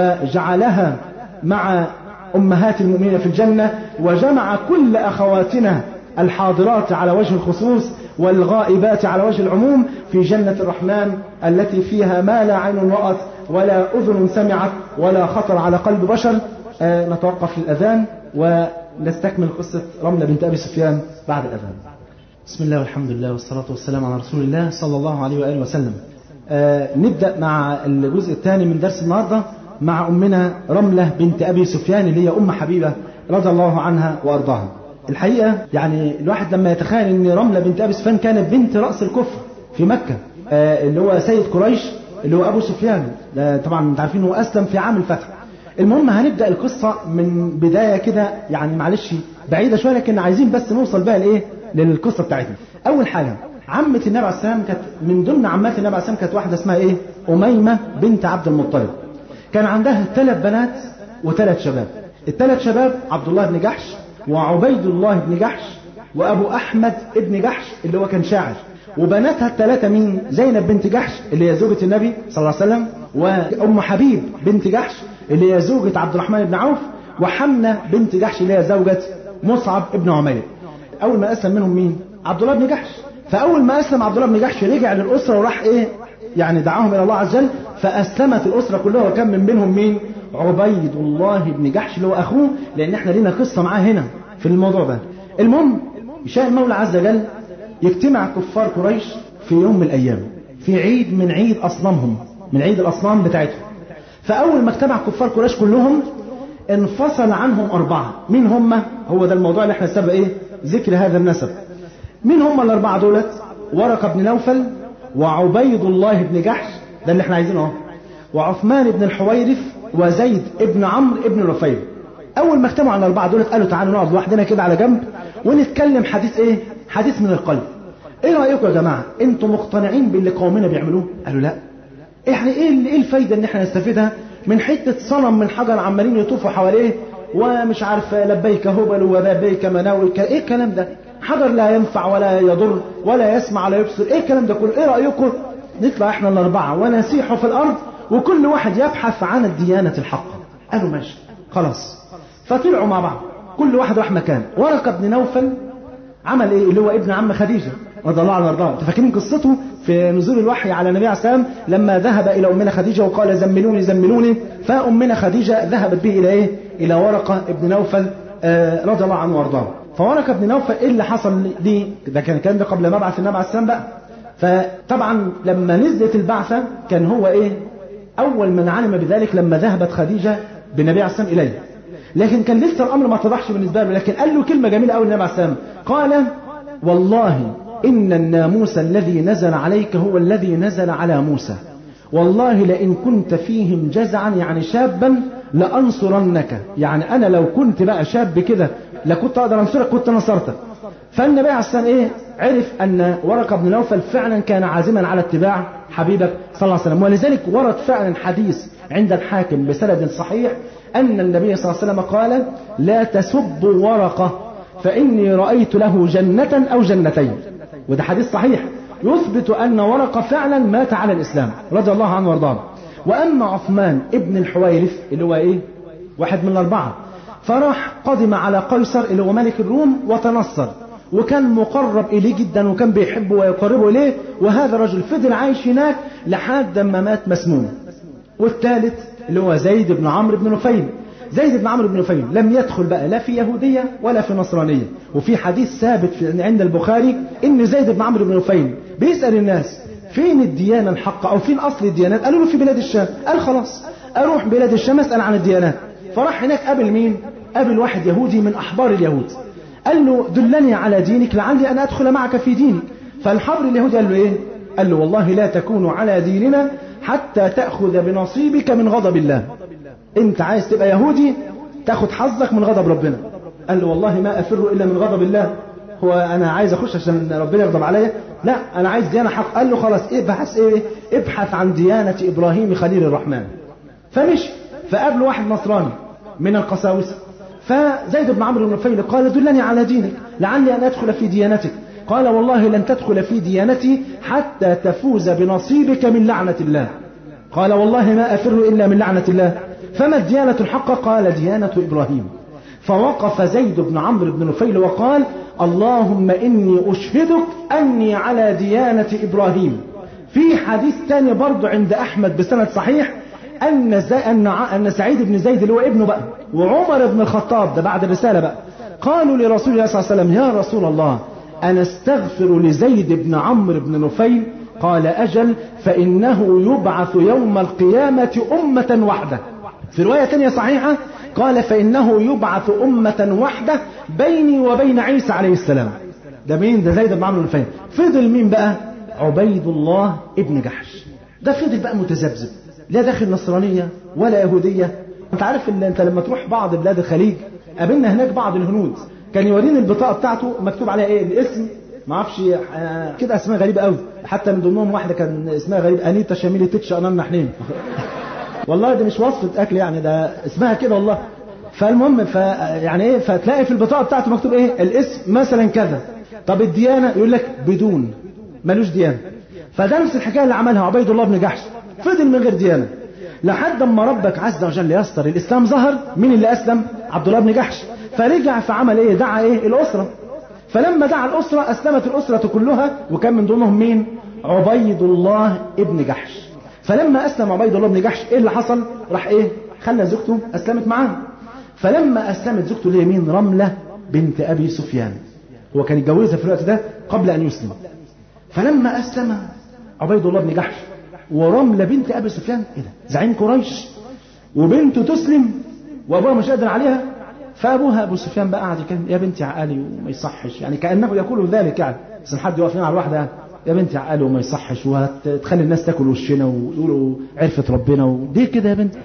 وجعلها مع امهات المؤمنين في الجنه وجمع كل اخواتنا الحاضرات على وجه الخصوص والغائبات على وجه العموم في جنه الرحمن التي فيها ما لا عين رات ولا اذن سمعت ولا خطر على قلب بشر آه نتوقف للاذان ونستكمل قصه رمله بنت ابي سفيان بعد الاذان بسم الله والحمد لله والصلاه والسلام على رسول الله صلى الله عليه واله وسلم آه نبدأ مع الجزء الثاني من درس النهاردة مع أمنا رملة بنت أبي سفيان اللي هي أم حبيبة رضي الله عنها وأرضاها الحقيقة يعني الواحد لما يتخيل أن رملة بنت أبي سفيان كانت بنت رأس الكفر في مكة آه اللي هو سيد قريش اللي هو أبو سفيان طبعا انت عارفين هو أسلم في عام الفتح المهم هنبدأ القصة من بداية كده يعني معلش بعيدة شوية لكن عايزين بس نوصل بقى لإيه للقصة بتاعتنا أول حاجة عمة النبي عليه السلام كانت من ضمن عمات النبي عليه السلام كانت واحدة اسمها ايه؟ أميمة بنت عبد المطلب. كان عندها ثلاث بنات وثلاث شباب. الثلاث شباب عبد الله بن جحش وعبيد الله بن جحش وأبو أحمد ابن جحش اللي هو كان شاعر وبناتها الثلاثة مين زينب بنت جحش اللي هي زوجة النبي صلى الله عليه وسلم وأم حبيب بنت جحش اللي هي زوجة عبد الرحمن بن عوف وحمنة بنت جحش اللي هي زوجة مصعب ابن عمير أول ما أسلم منهم مين عبد الله بن جحش فأول ما أسلم عبد الله بن جحش رجع للأسرة وراح إيه يعني دعاهم إلى الله عز وجل فأسلمت الأسرة كلها وكان من بينهم مين عبيد الله بن جحش اللي هو أخوه لأن إحنا لينا قصة معاه هنا في الموضوع ده المهم شاء المولى عز وجل يجتمع كفار قريش في يوم من الأيام في عيد من عيد أصنامهم من عيد الأصنام بتاعتهم فأول ما اجتمع كفار قريش كلهم انفصل عنهم أربعة مين هم هو ده الموضوع اللي احنا سبق إيه ذكر هذا النسب مين هم الأربعة دولت ورقة بن نوفل وعبيد الله بن جحش ده اللي احنا عايزينه اهو وعثمان بن الحويرث وزيد بن عمرو بن رفيع اول ما اجتمعوا على الاربعه دول قالوا تعالوا نقعد لوحدنا كده على جنب ونتكلم حديث ايه حديث من القلب ايه رايكم يا جماعه انتوا مقتنعين باللي قومنا بيعملوه قالوا لا احنا ايه ايه الفايده ان احنا نستفيدها من حته صنم من حجر عمالين يطوفوا حواليه ومش عارف لبيك هبل ولبيك مناوي ايه الكلام ده حجر لا ينفع ولا يضر ولا يسمع ولا يبصر ايه الكلام ده كله ايه رايكم نطلع احنا الاربعه ونسيح في الارض وكل واحد يبحث عن الديانه الحقه قالوا ماشي خلاص فطلعوا مع بعض كل واحد راح مكان ورقه بن نوفل عمل ايه اللي هو ابن عم خديجه رضي الله عنها وارضاها انتوا فاكرين قصته في نزول الوحي على النبي عليه السلام لما ذهب الى امنا خديجه وقال زملوني زملوني فامنا خديجه ذهبت به الى ايه الى ورقه ابن نوفل آه رضي الله عنه وارضاه فورقه بن نوفل ايه اللي حصل ليه ده كان الكلام ده قبل مبعث النبي عليه السلام بقى فطبعا لما نزلت البعثه كان هو ايه اول من علم بذلك لما ذهبت خديجه بالنبي عليه السلام اليه لكن كان لسه الامر ما اتضحش بالنسبه له لكن قال له كلمه جميله قوي النبي عليه السلام قال والله ان الناموس الذي نزل عليك هو الذي نزل على موسى والله لئن كنت فيهم جزعا يعني شابا لانصرنك يعني انا لو كنت بقى شاب كده لكنت اقدر انصرك كنت نصرتك فالنبي عليه السلام ايه عرف ان ورقه بن نوفل فعلا كان عازما على اتباع حبيبك صلى الله عليه وسلم ولذلك ورد فعلا حديث عند الحاكم بسند صحيح ان النبي صلى الله عليه وسلم قال لا تسبوا ورقه فاني رايت له جنه او جنتين وده حديث صحيح يثبت ان ورقه فعلا مات على الاسلام رضي الله عنه وارضاه واما عثمان ابن الحويرث اللي هو ايه واحد من الاربعه فراح قدم على قيصر اللي هو ملك الروم وتنصر وكان مقرب إليه جدا وكان بيحبه ويقربه إليه وهذا الرجل فضل عايش هناك لحد ما مات مسموم والثالث اللي هو زيد بن عمرو بن نفيل زيد بن عمرو بن نفيل لم يدخل بقى لا في يهودية ولا في نصرانية وفي حديث ثابت في عند البخاري إن زيد بن عمرو بن نفيل بيسأل الناس فين الديانة الحقة أو فين أصل الديانات قالوا له في بلاد الشام قال خلاص أروح بلاد الشام أسأل عن الديانات فراح هناك قابل مين قابل واحد يهودي من أحبار اليهود قال له دلني على دينك لعلي أن أدخل معك في دينك فالحبر اليهودي قال له إيه قال له والله لا تكون على ديننا حتى تأخذ بنصيبك من غضب الله انت عايز تبقى يهودي تاخد حظك من غضب ربنا قال له والله ما أفر إلا من غضب الله هو أنا عايز أخش عشان ربنا يغضب عليا لا أنا عايز ديانة حق قال له خلاص ابحث إيه ابحث عن ديانة إبراهيم خليل الرحمن فمشي فقابله واحد نصراني من القساوسة فزيد بن عمرو بن نفيل قال دلني على دينك لعلي أن أدخل في ديانتك قال والله لن تدخل في ديانتي حتى تفوز بنصيبك من لعنة الله قال والله ما أفر إلا من لعنة الله فما الديانة الحقة قال ديانة إبراهيم فوقف زيد بن عمرو بن نفيل وقال اللهم إني أشهدك أني على ديانة إبراهيم في حديث تاني برضو عند أحمد بسند صحيح أن, زي أن, أن سعيد بن زيد اللي هو ابنه بقى وعمر بن الخطاب ده بعد الرسالة بقى قالوا لرسول الله صلى الله عليه وسلم يا رسول الله أنا استغفر لزيد بن عمرو بن نفيل قال أجل فإنه يبعث يوم القيامة أمة وحدة في رواية تانية صحيحة قال فإنه يبعث أمة وحدة بيني وبين عيسى عليه السلام ده مين ده زيد بن عمرو بن نفيل فضل مين بقى عبيد الله ابن جحش ده فضل بقى متذبذب لا داخل نصرانية ولا يهودية انت عارف ان انت لما تروح بعض بلاد الخليج قابلنا هناك بعض الهنود كان يوريني البطاقة بتاعته مكتوب عليها ايه الاسم ما اعرفش آه كده اسماء غريبة قوي حتى من ضمنهم واحدة كان اسمها غريب انيتا شاميلي تتش انانا حنين والله ده مش وصفة اكل يعني ده اسمها كده والله فالمهم ف يعني ايه فتلاقي في البطاقه بتاعته مكتوب ايه الاسم مثلا كذا طب الديانه يقول لك بدون ملوش ديانه فده نفس الحكايه اللي عملها عبيد الله بن جحش فضل من غير ديانه لحد ما ربك عز وجل يستر الاسلام ظهر مين اللي اسلم عبد الله بن جحش فرجع فعمل ايه دعا ايه الاسره فلما دعا الاسره اسلمت الاسره كلها وكان من ضمنهم مين عبيد الله ابن جحش فلما اسلم عبيد الله بن جحش ايه اللي حصل راح ايه خلى زوجته اسلمت معاه فلما اسلمت زوجته اللي هي مين رمله بنت ابي سفيان هو كان يتجوزها في الوقت ده قبل ان يسلم فلما اسلم عبيد الله بن جحش ورمله بنت ابي سفيان ايه ده زعيم قريش وبنته تسلم وابوها مش قادر عليها فابوها ابو سفيان بقى قعد يتكلم يا بنتي عقلي وما يصحش يعني كانه يقول ذلك يعني بس حد يقف لنا على الواحده يا بنتي عقلي وما يصحش وهتخلي الناس تاكل وشنا ويقولوا عرفت ربنا وليه كده يا بنتي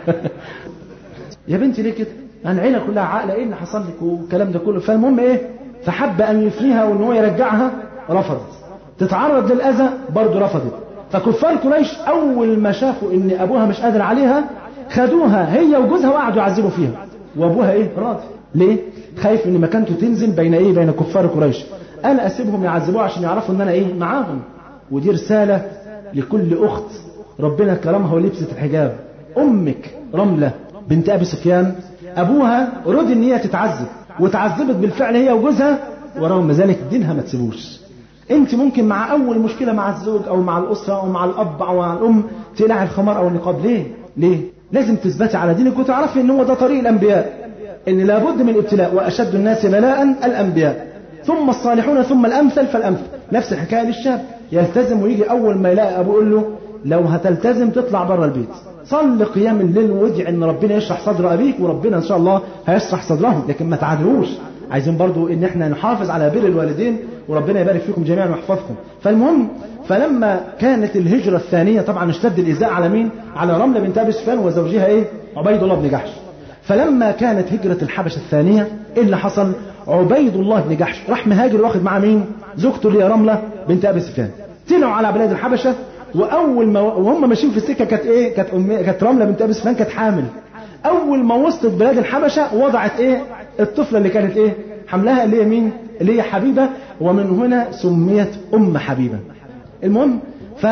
يا بنتي ليه كده يعني العيله كلها عاقله ايه اللي حصل لك والكلام ده كله فالمهم ايه فحب ان يفنيها وان هو يرجعها رفضت تتعرض للاذى برضه رفضت فكفار قريش اول ما شافوا ان ابوها مش قادر عليها خدوها هي وجوزها وقعدوا يعذبوا فيها وابوها ايه راضي ليه خايف ان مكانته تنزل بين ايه بين كفار قريش انا اسيبهم يعذبوها عشان يعرفوا ان انا ايه معاهم ودي رساله لكل اخت ربنا كرمها ولبست الحجاب امك رمله بنت ابي سفيان ابوها رضي ان هي تتعذب وتعذبت بالفعل هي وجوزها ورغم ذلك دينها ما تسيبوش انت ممكن مع اول مشكله مع الزوج او مع الاسره او مع الاب او مع الام تقلع الخمار او النقاب ليه ليه لازم تثبتي على دينك وتعرفي ان هو ده طريق الانبياء ان لابد من الابتلاء واشد الناس بلاء الانبياء ثم الصالحون ثم الامثل فالامثل نفس الحكايه للشاب يلتزم ويجي اول ما يلاقي ابوه يقول له لو هتلتزم تطلع بره البيت صل قيام الليل وادعي ان ربنا يشرح صدر ابيك وربنا ان شاء الله هيشرح صدرهم لكن ما تعادلوش عايزين برضو ان احنا نحافظ على بر الوالدين وربنا يبارك فيكم جميعا ويحفظكم فالمهم فلما كانت الهجرة الثانية طبعا اشتد الإيذاء على مين على رملة بنت أبي سفيان وزوجها إيه عبيد الله بن جحش فلما كانت هجرة الحبشة الثانية إيه اللي حصل عبيد الله بن جحش راح مهاجر واخد معاه مين زوجته اللي هي رملة بنت أبي سفيان طلعوا على بلاد الحبشة وأول ما وهم ماشيين في السكة كانت إيه كانت أمي كانت رملة بنت أبي سفيان كانت حامل أول ما وصلت بلاد الحبشة وضعت إيه الطفلة اللي كانت إيه حملها اللي هي مين اللي هي حبيبة ومن هنا سميت أم حبيبة المهم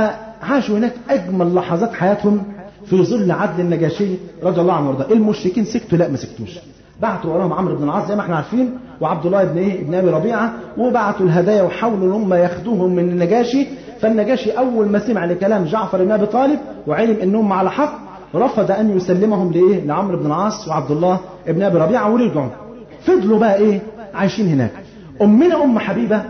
فعاشوا هناك أجمل لحظات حياتهم في ظل عدل النجاشي رضي الله عنه وارضاه المشركين سكتوا لا ما سكتوش بعتوا وراهم عمرو بن العاص زي ما احنا عارفين وعبد الله بن ايه ابن ابي ربيعه وبعتوا الهدايا وحاولوا ان هم ياخدوهم من النجاشي فالنجاشي اول ما سمع لكلام جعفر بن ابي طالب وعلم انهم على حق رفض ان يسلمهم لايه لعمرو بن العاص وعبد الله ابن ابي ربيعه ورجعوا فضلوا بقى ايه عايشين هناك امنا ام حبيبه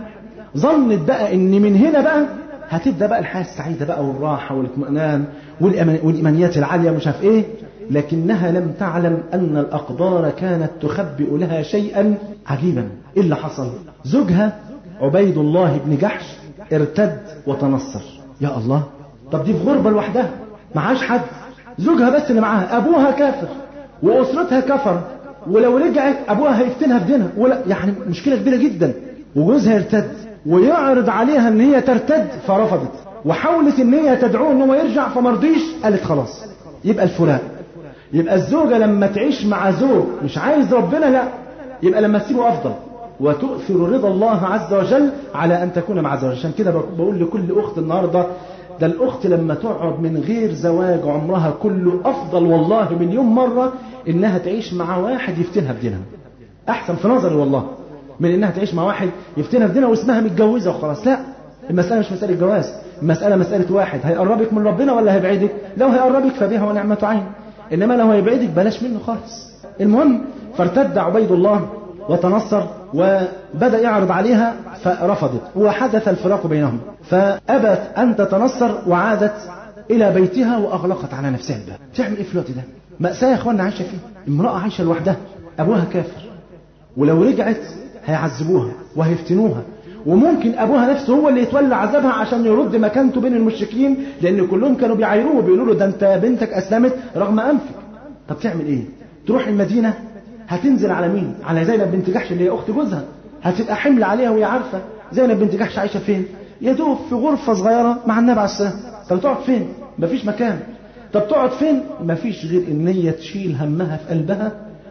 ظنت بقى ان من هنا بقى هتبدا بقى الحياه السعيده بقى والراحه والاطمئنان والايمانيات العاليه مش عارف ايه لكنها لم تعلم ان الاقدار كانت تخبئ لها شيئا عجيبا ايه اللي حصل زوجها عبيد الله بن جحش ارتد وتنصر يا الله طب دي في غربه لوحدها معهاش حد زوجها بس اللي معاها ابوها كافر واسرتها كفر ولو رجعت ابوها هيفتنها في دينها ولا يعني مشكله كبيره جدا وجوزها يرتد ويعرض عليها ان هي ترتد فرفضت وحاولت ان هي تدعوه ان هو يرجع فما رضيش قالت خلاص يبقى الفراق يبقى الزوجه لما تعيش مع زوج مش عايز ربنا لا يبقى لما تسيبه افضل وتؤثر رضا الله عز وجل على ان تكون مع زوجها عشان كده بقول لكل اخت النهارده ده الاخت لما تقعد من غير زواج عمرها كله افضل والله مليون مره انها تعيش مع واحد يفتنها بدينها احسن في نظري والله من انها تعيش مع واحد يفتنها في دينها واسمها متجوزه وخلاص لا المساله مش مساله جواز المساله مساله واحد هيقربك من ربنا ولا هيبعدك لو هيقربك فبها ونعمه عين انما لو هيبعدك بلاش منه خالص المهم فارتد عبيد الله وتنصر وبدا يعرض عليها فرفضت وحدث الفراق بينهم فابت ان تتنصر وعادت الى بيتها واغلقت على نفسها الباب تعمل ايه في الوقت ده ماساه يا اخوانا عايشه فيه امراه عايشه لوحدها ابوها كافر ولو رجعت هيعذبوها وهيفتنوها وممكن ابوها نفسه هو اللي يتولى عذابها عشان يرد مكانته بين المشركين لان كلهم كانوا بيعايروه وبيقولوا له ده انت بنتك اسلمت رغم انفك طب تعمل ايه تروح المدينه هتنزل على مين على زينب بنت جحش اللي هي اخت جوزها هتبقى حمل عليها وهي عارفه زينب بنت جحش عايشه فين يا دوب في غرفه صغيره مع النبي عليه السلام طب تقعد فين مفيش مكان طب تقعد فين مفيش غير ان هي تشيل همها في قلبها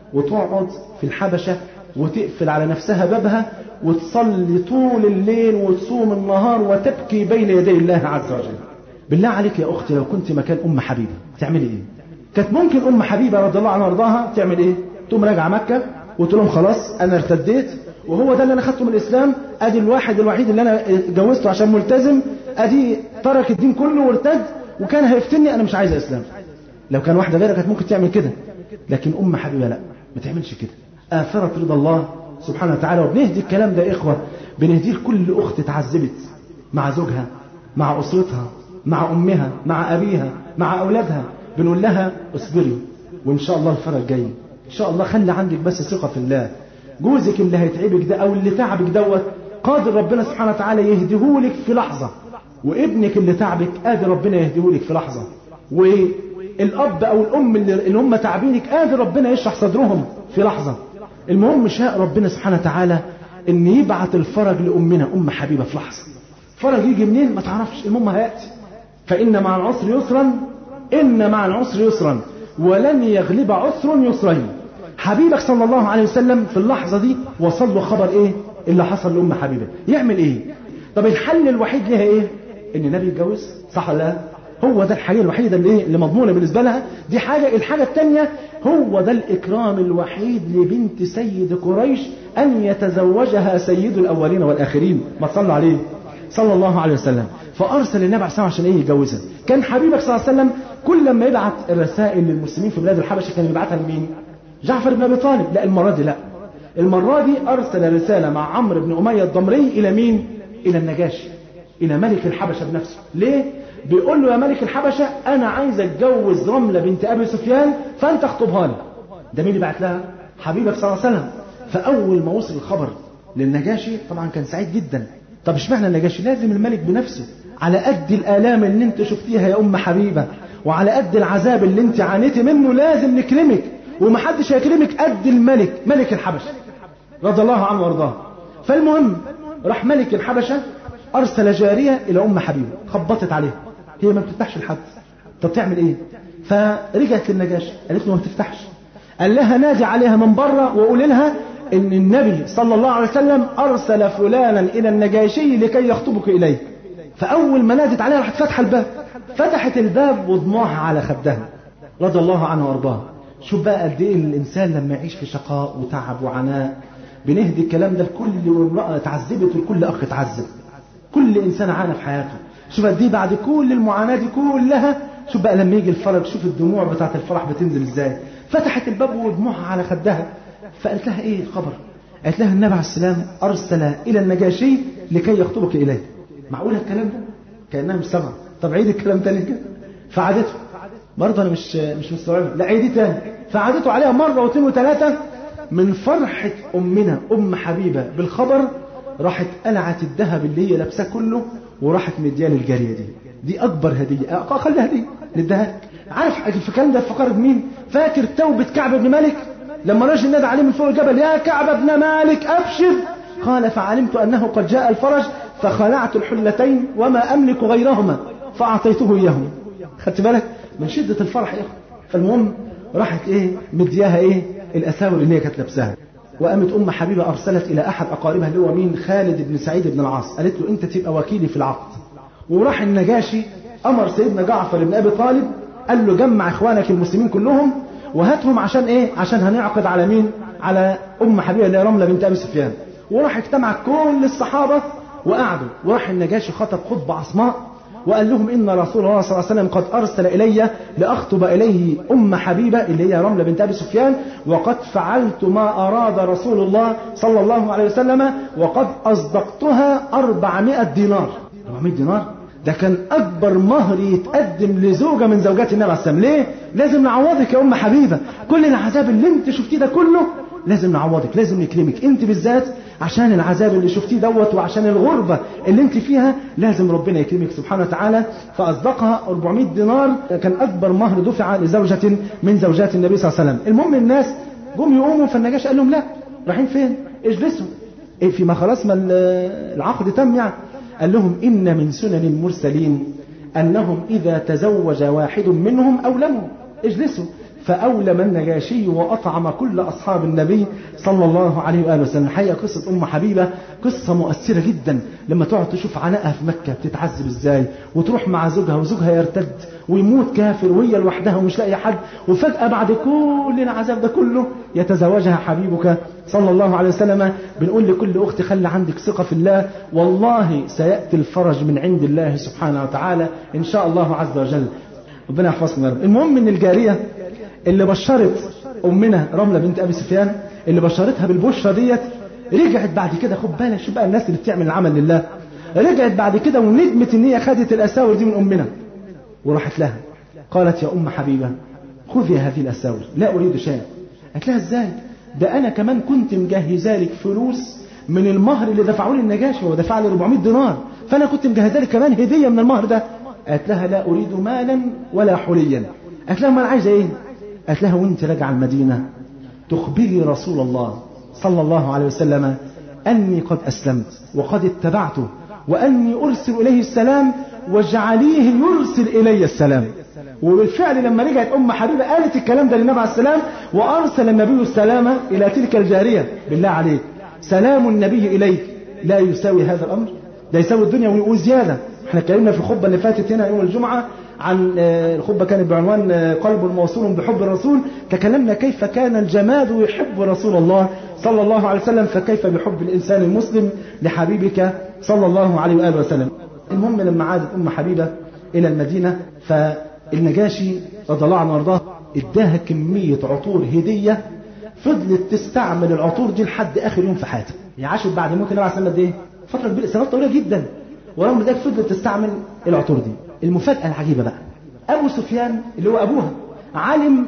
وتقعد في الحبشة وتقفل على نفسها بابها وتصلي طول الليل وتصوم النهار وتبكي بين يدي الله عز وجل بالله عليك يا أختي لو كنت مكان أم حبيبة تعملي إيه كانت ممكن أم حبيبة رضي الله عنها وارضاها تعمل إيه تقوم راجعة مكة وتقول لهم خلاص أنا ارتديت وهو ده اللي أنا خدته من الإسلام أدي الواحد الوحيد اللي أنا اتجوزته عشان ملتزم أدي ترك الدين كله وارتد وكان هيفتني أنا مش عايز إسلام لو كان واحدة غيرها كانت ممكن تعمل كده لكن أم حبيبة لا ما تعملش كده آثرت رضا الله سبحانه وتعالى وبنهدي الكلام ده يا إخوة بنهديه لكل أخت اتعذبت مع زوجها مع أسرتها مع أمها مع أبيها مع أولادها بنقول لها اصبري وإن شاء الله الفرج جاي إن شاء الله خلي عندك بس ثقة في الله جوزك اللي هيتعبك ده أو اللي تعبك دوت قادر ربنا سبحانه وتعالى يهديهولك في لحظة وابنك اللي تعبك قادر ربنا يهديهولك في لحظة والأب أو الأم اللي هم تعبينك قادر ربنا يشرح صدرهم في لحظة المهم شاء ربنا سبحانه وتعالى ان يبعت الفرج لأمنا أم حبيبة في لحظة فرج يجي منين ما تعرفش المهم هيأتي فإن مع العسر يسرا إن مع العسر يسرا ولن يغلب عسر يسرين حبيبك صلى الله عليه وسلم في اللحظة دي وصل له خبر إيه اللي حصل لأم حبيبة يعمل إيه طب الحل الوحيد ليها إيه إن النبي يتجوز صح ولا لا هو ده الحاجة الوحيدة اللي, إيه؟ اللي مضمونة بالنسبة لها دي حاجة الحاجة الثانية هو ده الإكرام الوحيد لبنت سيد قريش أن يتزوجها سيد الأولين والآخرين ما تصلوا عليه صلى الله عليه وسلم فأرسل النبي عليه الصلاة عشان إيه يجوزها كان حبيبك صلى الله عليه وسلم كل لما يبعت الرسائل للمسلمين في بلاد الحبشة كان يبعتها لمين جعفر بن أبي طالب لا المرة دي لا المرة دي أرسل رسالة مع عمرو بن أمية الضمري إلى مين إلى النجاشي إلى ملك الحبشة بنفسه ليه بيقول له يا ملك الحبشة أنا عايز أتجوز رملة بنت أبي سفيان فأنت اخطبها لي ده مين اللي بعت لها حبيبك صلى الله عليه وسلم فأول ما وصل الخبر للنجاشي طبعا كان سعيد جدا طب اشمعنى النجاشي لازم الملك بنفسه على قد الآلام اللي انت شفتيها يا أم حبيبة وعلى قد العذاب اللي انت عانيتي منه لازم نكرمك ومحدش هيكرمك قد الملك ملك الحبشة رضي الله عنه وارضاه فالمهم راح ملك الحبشة أرسل جارية إلى أم حبيبة خبطت عليها هي ما بتفتحش لحد طب تعمل إيه فرجعت للنجاشي قالت له ما بتفتحش قال لها نادي عليها من بره وقول لها ان النبي صلى الله عليه وسلم ارسل فلانا الى النجاشي لكي يخطبك اليه فاول ما نادت عليها راحت فاتحه الباب فتحت الباب ودموعها على خدها رضي الله عنه وارضاه شوف بقى قد ايه الانسان لما يعيش في شقاء وتعب وعناء بنهدي الكلام ده لكل امراه اتعذبت ولكل اخ اتعذب كل انسان عانى في حياته شوف قد ايه بعد كل المعاناه دي كلها شوف بقى لما يجي الفرج شوف الدموع بتاعت الفرح بتنزل ازاي فتحت الباب ودموعها على خدها فقالت لها ايه الخبر قالت لها النبي عليه السلام ارسل الى النجاشي لكي يخطبك اليه معقول الكلام ده كانها مش سامعه طب عيد الكلام تاني كده فعادته برضه انا مش مش مستوعبه لا عيدي تاني فعادته عليها مره واثنين وثلاثه من فرحه امنا ام حبيبه بالخبر راحت قلعت الذهب اللي هي لابساه كله وراحت مديان الجاريه دي دي اكبر هديه اقل هديه نديها عارف الكلام ده فكرت مين فاكر توبه كعب بن مالك لما رجل نادى عليه من فوق الجبل يا كعب بن مالك أبشر قال فعلمت أنه قد جاء الفرج فخلعت الحلتين وما أملك غيرهما فأعطيته إياهما خدت بالك من شدة الفرح يا فالمهم راحت إيه مدياها إيه الأساور اللي هي كانت لابساها وقامت أم حبيبة أرسلت إلى أحد أقاربها اللي هو مين خالد بن سعيد بن العاص قالت له أنت تبقى وكيلي في العقد وراح النجاشي أمر سيدنا جعفر بن أبي طالب قال له جمع إخوانك المسلمين كلهم وهاتهم عشان ايه عشان هنعقد على مين على ام حبيبه اللي هي رمله بنت ابي سفيان وراح اجتمع كل الصحابه وقعدوا وراح النجاشي خطب خطبه عصماء وقال لهم ان رسول الله صلى الله عليه وسلم قد ارسل الي لاخطب اليه ام حبيبه اللي هي رمله بنت ابي سفيان وقد فعلت ما اراد رسول الله صلى الله عليه وسلم وقد اصدقتها 400 دينار 400 دينار ده كان أكبر مهر يتقدم لزوجة من زوجات النبي عليه السلام ليه؟ لازم نعوضك يا أم حبيبة كل العذاب اللي انت شفتيه ده كله لازم نعوضك لازم نكرمك انت بالذات عشان العذاب اللي شفتيه دوت وعشان الغربة اللي انت فيها لازم ربنا يكرمك سبحانه وتعالى فأصدقها 400 دينار كان أكبر مهر دفع لزوجة من زوجات النبي صلى الله عليه وسلم المهم الناس جم يقوموا فالنجاش قال لهم لا رايحين فين اجلسوا إيه فيما خلاص ما العقد تم يعني قال لهم إن من سنن المرسلين أنهم إذا تزوج واحد منهم أولموا اجلسوا فأولم النجاشي وأطعم كل أصحاب النبي صلى الله عليه وآله وسلم الحقيقة قصة أم حبيبة قصة مؤثرة جدا لما تقعد تشوف عناءها في مكة بتتعذب ازاي وتروح مع زوجها وزوجها يرتد ويموت كافر وهي لوحدها ومش لاقي حد وفجأة بعد كل العذاب ده كله يتزوجها حبيبك صلى الله عليه وسلم بنقول لكل أخت خلي عندك ثقة في الله والله سيأتي الفرج من عند الله سبحانه وتعالى إن شاء الله عز وجل ربنا يحفظكم يا رب المهم ان الجارية اللي بشرت أمنا رملة بنت أبي سفيان اللي بشرتها بالبشرة ديت رجعت بعد كده خد بالك شو بقى الناس اللي بتعمل العمل لله رجعت بعد كده وندمت ان هي خدت الاساور دي من امنا وراحت لها قالت يا ام حبيبه خذي هذه الاساور لا اريد شيئا قالت لها ازاي ده انا كمان كنت مجهزه لك فلوس من المهر اللي دفعوا لي النجاشي هو دفع لي 400 دينار فانا كنت مجهزه لك كمان هديه من المهر ده قالت لها لا اريد مالا ولا حليا قالت لها ما انا عايزه ايه قالت لها وانت راجعه المدينه تخبري رسول الله صلى الله عليه وسلم أني قد أسلمت وقد اتبعته وأني أرسل إليه السلام واجعليه يرسل إلي السلام وبالفعل لما رجعت أم حبيبة قالت الكلام ده للنبي عليه السلام وأرسل النبي السلام إلى تلك الجارية بالله عليك سلام النبي إليك لا يساوي هذا الأمر ده يساوي الدنيا وزيادة احنا اتكلمنا في الخطبة اللي فاتت هنا يوم الجمعة عن الخطبة كانت بعنوان قلب موصول بحب الرسول تكلمنا كيف كان الجماد يحب رسول الله صلى الله عليه وسلم فكيف بحب الإنسان المسلم لحبيبك صلى الله عليه وآله وسلم المهم لما عادت أم حبيبة إلى المدينة فالنجاشي رضي الله عنه وارضاه اداها كمية عطور هدية فضلت تستعمل العطور دي لحد آخر يوم في حياتها هي عاشت بعد موت النبي عليه الصلاة والسلام ايه؟ فترة كبيرة سنوات طويلة جدا ورغم ذلك فضلت تستعمل العطور دي المفاجأة العجيبة بقى أبو سفيان اللي هو أبوها علم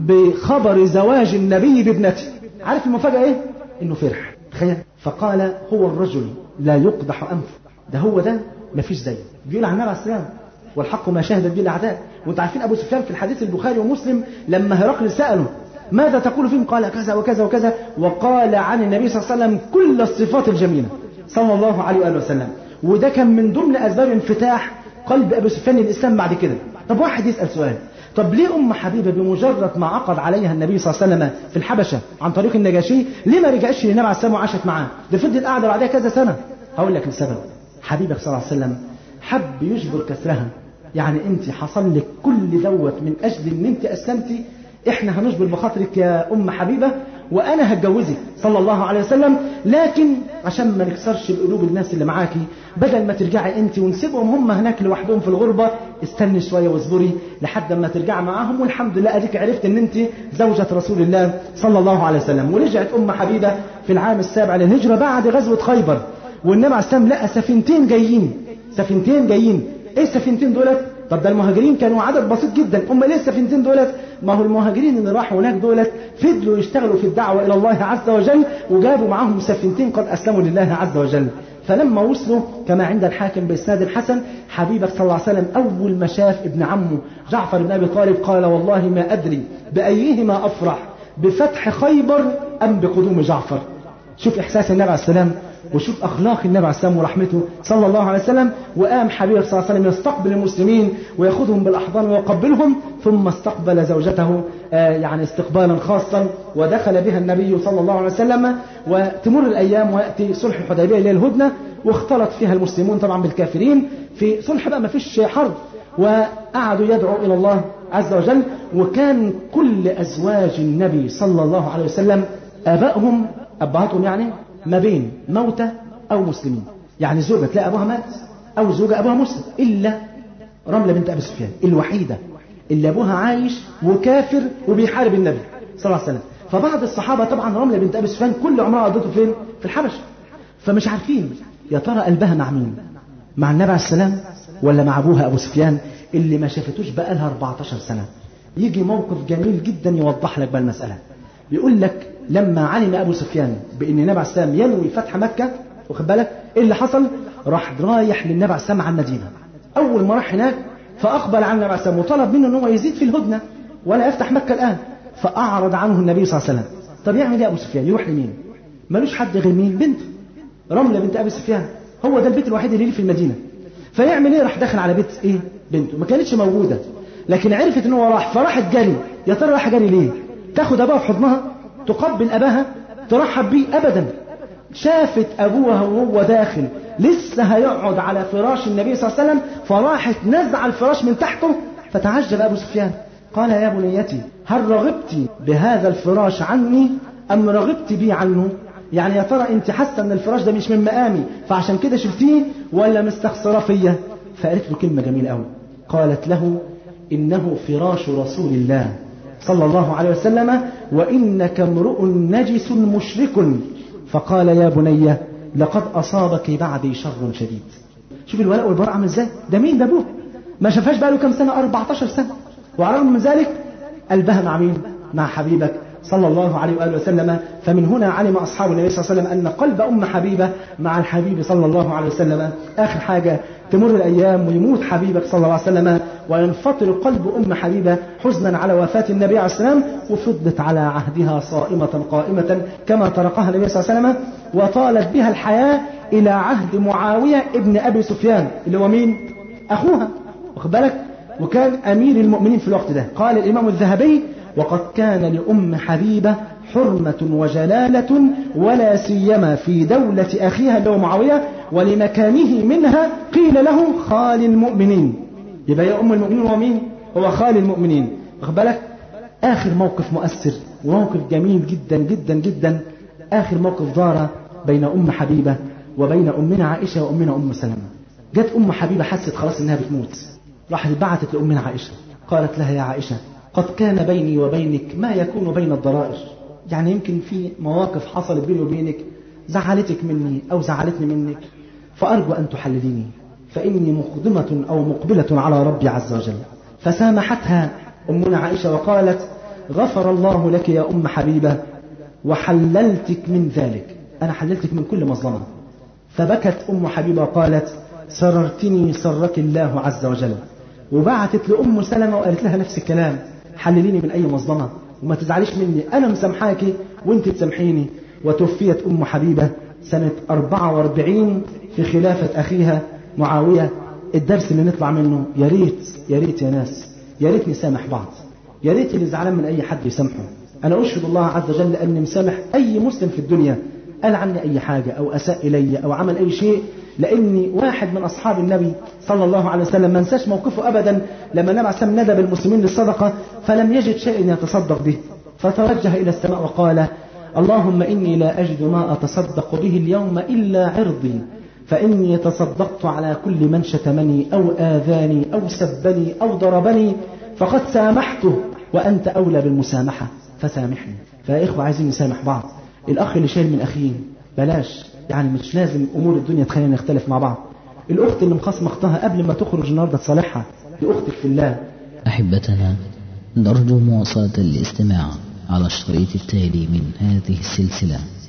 بخبر زواج النبي بابنته عارف المفاجأة إيه؟ إنه فرح تخيل فقال هو الرجل لا يقدح أنفه ده هو ده مفيش زيه بيقول عن النبي عليه السلام والحق ما شهدت به الأعداء وانتم عارفين أبو سفيان في الحديث البخاري ومسلم لما هرقل سأله ماذا تقول فيهم قال كذا وكذا وكذا وقال عن النبي صلى الله عليه وسلم كل الصفات الجميلة صلى الله عليه وآله وسلم وده كان من ضمن أسباب انفتاح قلب أبو سفيان للإسلام بعد كده طب واحد يسأل سؤال طب ليه أم حبيبة بمجرد ما عقد عليها النبي صلى الله عليه وسلم في الحبشة عن طريق النجاشي ليه ما رجعتش للنبي عليه السلام وعاشت معاه ده فضلت قاعدة بعدها كذا سنة هقول لك السبب حبيبك صلى الله عليه وسلم حب يجبر كسرها يعني انت حصل لك كل دوت من اجل ان انت اسلمتي احنا هنجبر بخاطرك يا ام حبيبه وانا هتجوزك صلى الله عليه وسلم لكن عشان ما نكسرش القلوب الناس اللي معاكي بدل ما ترجعي انت ونسيبهم هم هناك لوحدهم في الغربه استني شويه واصبري لحد ما ترجعي معاهم والحمد لله اديك عرفت ان انت زوجة رسول الله صلى الله عليه وسلم ورجعت ام حبيبه في العام السابع للهجره بعد غزوه خيبر والنبي عليه السلام لقى سفينتين جايين سفينتين جايين ايه السفينتين دولت طب ده المهاجرين كانوا عدد بسيط جدا هم ليه السفينتين دولت ما هو المهاجرين اللي راحوا هناك دولت فضلوا يشتغلوا في الدعوة إلى الله عز وجل وجابوا معاهم سفينتين قد أسلموا لله عز وجل فلما وصلوا كما عند الحاكم بإسناد حسن حبيبك صلى الله عليه وسلم أول ما شاف ابن عمه جعفر بن أبي طالب قال والله ما أدري بأيهما أفرح بفتح خيبر أم بقدوم جعفر شوف إحساس النبي عليه السلام وشوف أخلاق النبي عليه السلام ورحمته صلى الله عليه وسلم وقام حبيبه صلى الله عليه وسلم يستقبل المسلمين ويأخذهم بالأحضان ويقبلهم ثم استقبل زوجته يعني استقبالا خاصا ودخل بها النبي صلى الله عليه وسلم وتمر الأيام ويأتي صلح الحديبية إلى الهدنة واختلط فيها المسلمون طبعا بالكافرين في صلح بقى ما فيش حرب وقعدوا يدعوا إلى الله عز وجل وكان كل أزواج النبي صلى الله عليه وسلم آبائهم أبهاتهم يعني ما بين موتى أو مسلمين يعني زوجة تلاقي أبوها مات أو زوجة أبوها مسلم إلا رملة بنت أبي سفيان الوحيدة اللي أبوها عايش وكافر وبيحارب النبي صلى الله عليه وسلم فبعض الصحابة طبعا رملة بنت أبي سفيان كل عمرها قضته فين في الحبشة فمش عارفين يا ترى قلبها مع مين مع النبي عليه السلام ولا مع أبوها أبو سفيان اللي ما شافتوش بقالها 14 سنة يجي موقف جميل جدا يوضح لك بقى المسألة يقول لك لما علم أبو سفيان بأن النبي عليه السلام ينوي فتح مكة واخد بالك إيه اللي حصل راح رايح للنبي عليه السلام على المدينة أول ما راح هناك فأقبل على النبي عليه السلام وطلب منه أن هو يزيد في الهدنة ولا يفتح مكة الآن فأعرض عنه النبي صلى الله عليه وسلم طب يعمل إيه أبو سفيان يروح لمين ملوش حد غير مين بنته رملة بنت أبي سفيان هو ده البيت الوحيد اللي ليه في المدينة فيعمل ايه راح داخل على بيت ايه بنته ما كانتش موجودة لكن عرفت ان هو راح فراحت جري يا ترى رايحة جري ليه تاخد أباها في حضنها تقبل أباها ترحب بيه أبدا شافت أبوها وهو داخل لسه هيقعد على فراش النبي صلى الله عليه وسلم فراحت نزع الفراش من تحته فتعجب أبو سفيان قال يا بنيتي هل رغبت بهذا الفراش عني أم رغبت بي عنه يعني يا ترى انت حاسه ان الفراش ده مش من مقامي فعشان كده شلتيه ولا مستخسره فيا فقالت له كلمه جميله قوي قالت له انه فراش رسول الله صلى الله عليه وسلم وانك امرؤ نجس مشرك فقال يا بني لقد اصابك بعدي شر شديد شوف الولاء والبراء عامل ازاي ده مين ده ابوه ما شافهاش بقى له كام سنه 14 سنه وعلى الرغم من ذلك قلبها مع مين مع حبيبك صلى الله عليه وآله وسلم فمن هنا علم أصحاب النبي صلى الله عليه وسلم أن قلب أم حبيبة مع الحبيب صلى الله عليه وسلم آخر حاجة تمر الأيام ويموت حبيبك صلى الله عليه وسلم وينفطر قلب أم حبيبة حزنا على وفاة النبي عليه السلام وفضت على عهدها صائمة قائمة كما طرقها النبي صلى الله عليه وسلم وطالت بها الحياة إلى عهد معاوية ابن أبي سفيان اللي هو مين؟ أخوها واخد بالك؟ وكان أمير المؤمنين في الوقت ده قال الإمام الذهبي وقد كان لأم حبيبة حرمة وجلالة ولا سيما في دولة أخيها اللي هو معاوية ولمكانه منها قيل له خال المؤمنين يبقى يا أم المؤمنين هو مين؟ هو خال المؤمنين واخد بالك؟ آخر موقف مؤثر وموقف جميل جدا جدا جدا آخر موقف دار بين أم حبيبة وبين أمنا عائشة وأمنا أم سلمة جت أم حبيبة حست خلاص إنها بتموت راحت بعتت لأمنا عائشة قالت لها يا عائشة قد كان بيني وبينك ما يكون بين الضرائر يعني يمكن في مواقف حصلت بيني وبينك زعلتك مني أو زعلتني منك فأرجو أن تحلليني فإني مقدمة أو مقبلة على ربي عز وجل فسامحتها أمنا عائشة وقالت غفر الله لك يا أم حبيبة وحللتك من ذلك أنا حللتك من كل مظلمة فبكت أم حبيبة وقالت سررتني سرك الله عز وجل وبعتت لأم سلمة وقالت لها نفس الكلام حلليني من أي مظلمة وما تزعليش مني أنا مسامحاكي وانت تسامحيني وتوفيت أم حبيبة سنة 44 في خلافة أخيها معاوية الدرس اللي نطلع منه يا ريت يا ريت يا ناس يا ريت نسامح بعض يا ريت اللي زعلان من أي حد يسامحه أنا أشهد الله عز وجل أني مسامح أي مسلم في الدنيا قال عني أي حاجة أو أساء إلي أو عمل أي شيء لأني واحد من أصحاب النبي صلى الله عليه وسلم ما انساش موقفه أبدا لما النبي عليه السلام ندى بالمسلمين للصدقة فلم يجد شيء يتصدق به فتوجه إلى السماء وقال اللهم إني لا أجد ما أتصدق به اليوم إلا عرضي فإني تصدقت على كل من شتمني أو آذاني أو سبني أو ضربني فقد سامحته وأنت أولى بالمسامحة فسامحني فيا إخوة عايزين نسامح بعض الأخ اللي شايل من أخيه بلاش يعني مش لازم أمور الدنيا تخلينا نختلف مع بعض الأخت اللي مخاصمة أختها قبل ما تخرج النهاردة تصالحها دي أختك في الله أحبتنا نرجو مواصلة الاستماع على الشريط التالي من هذه السلسلة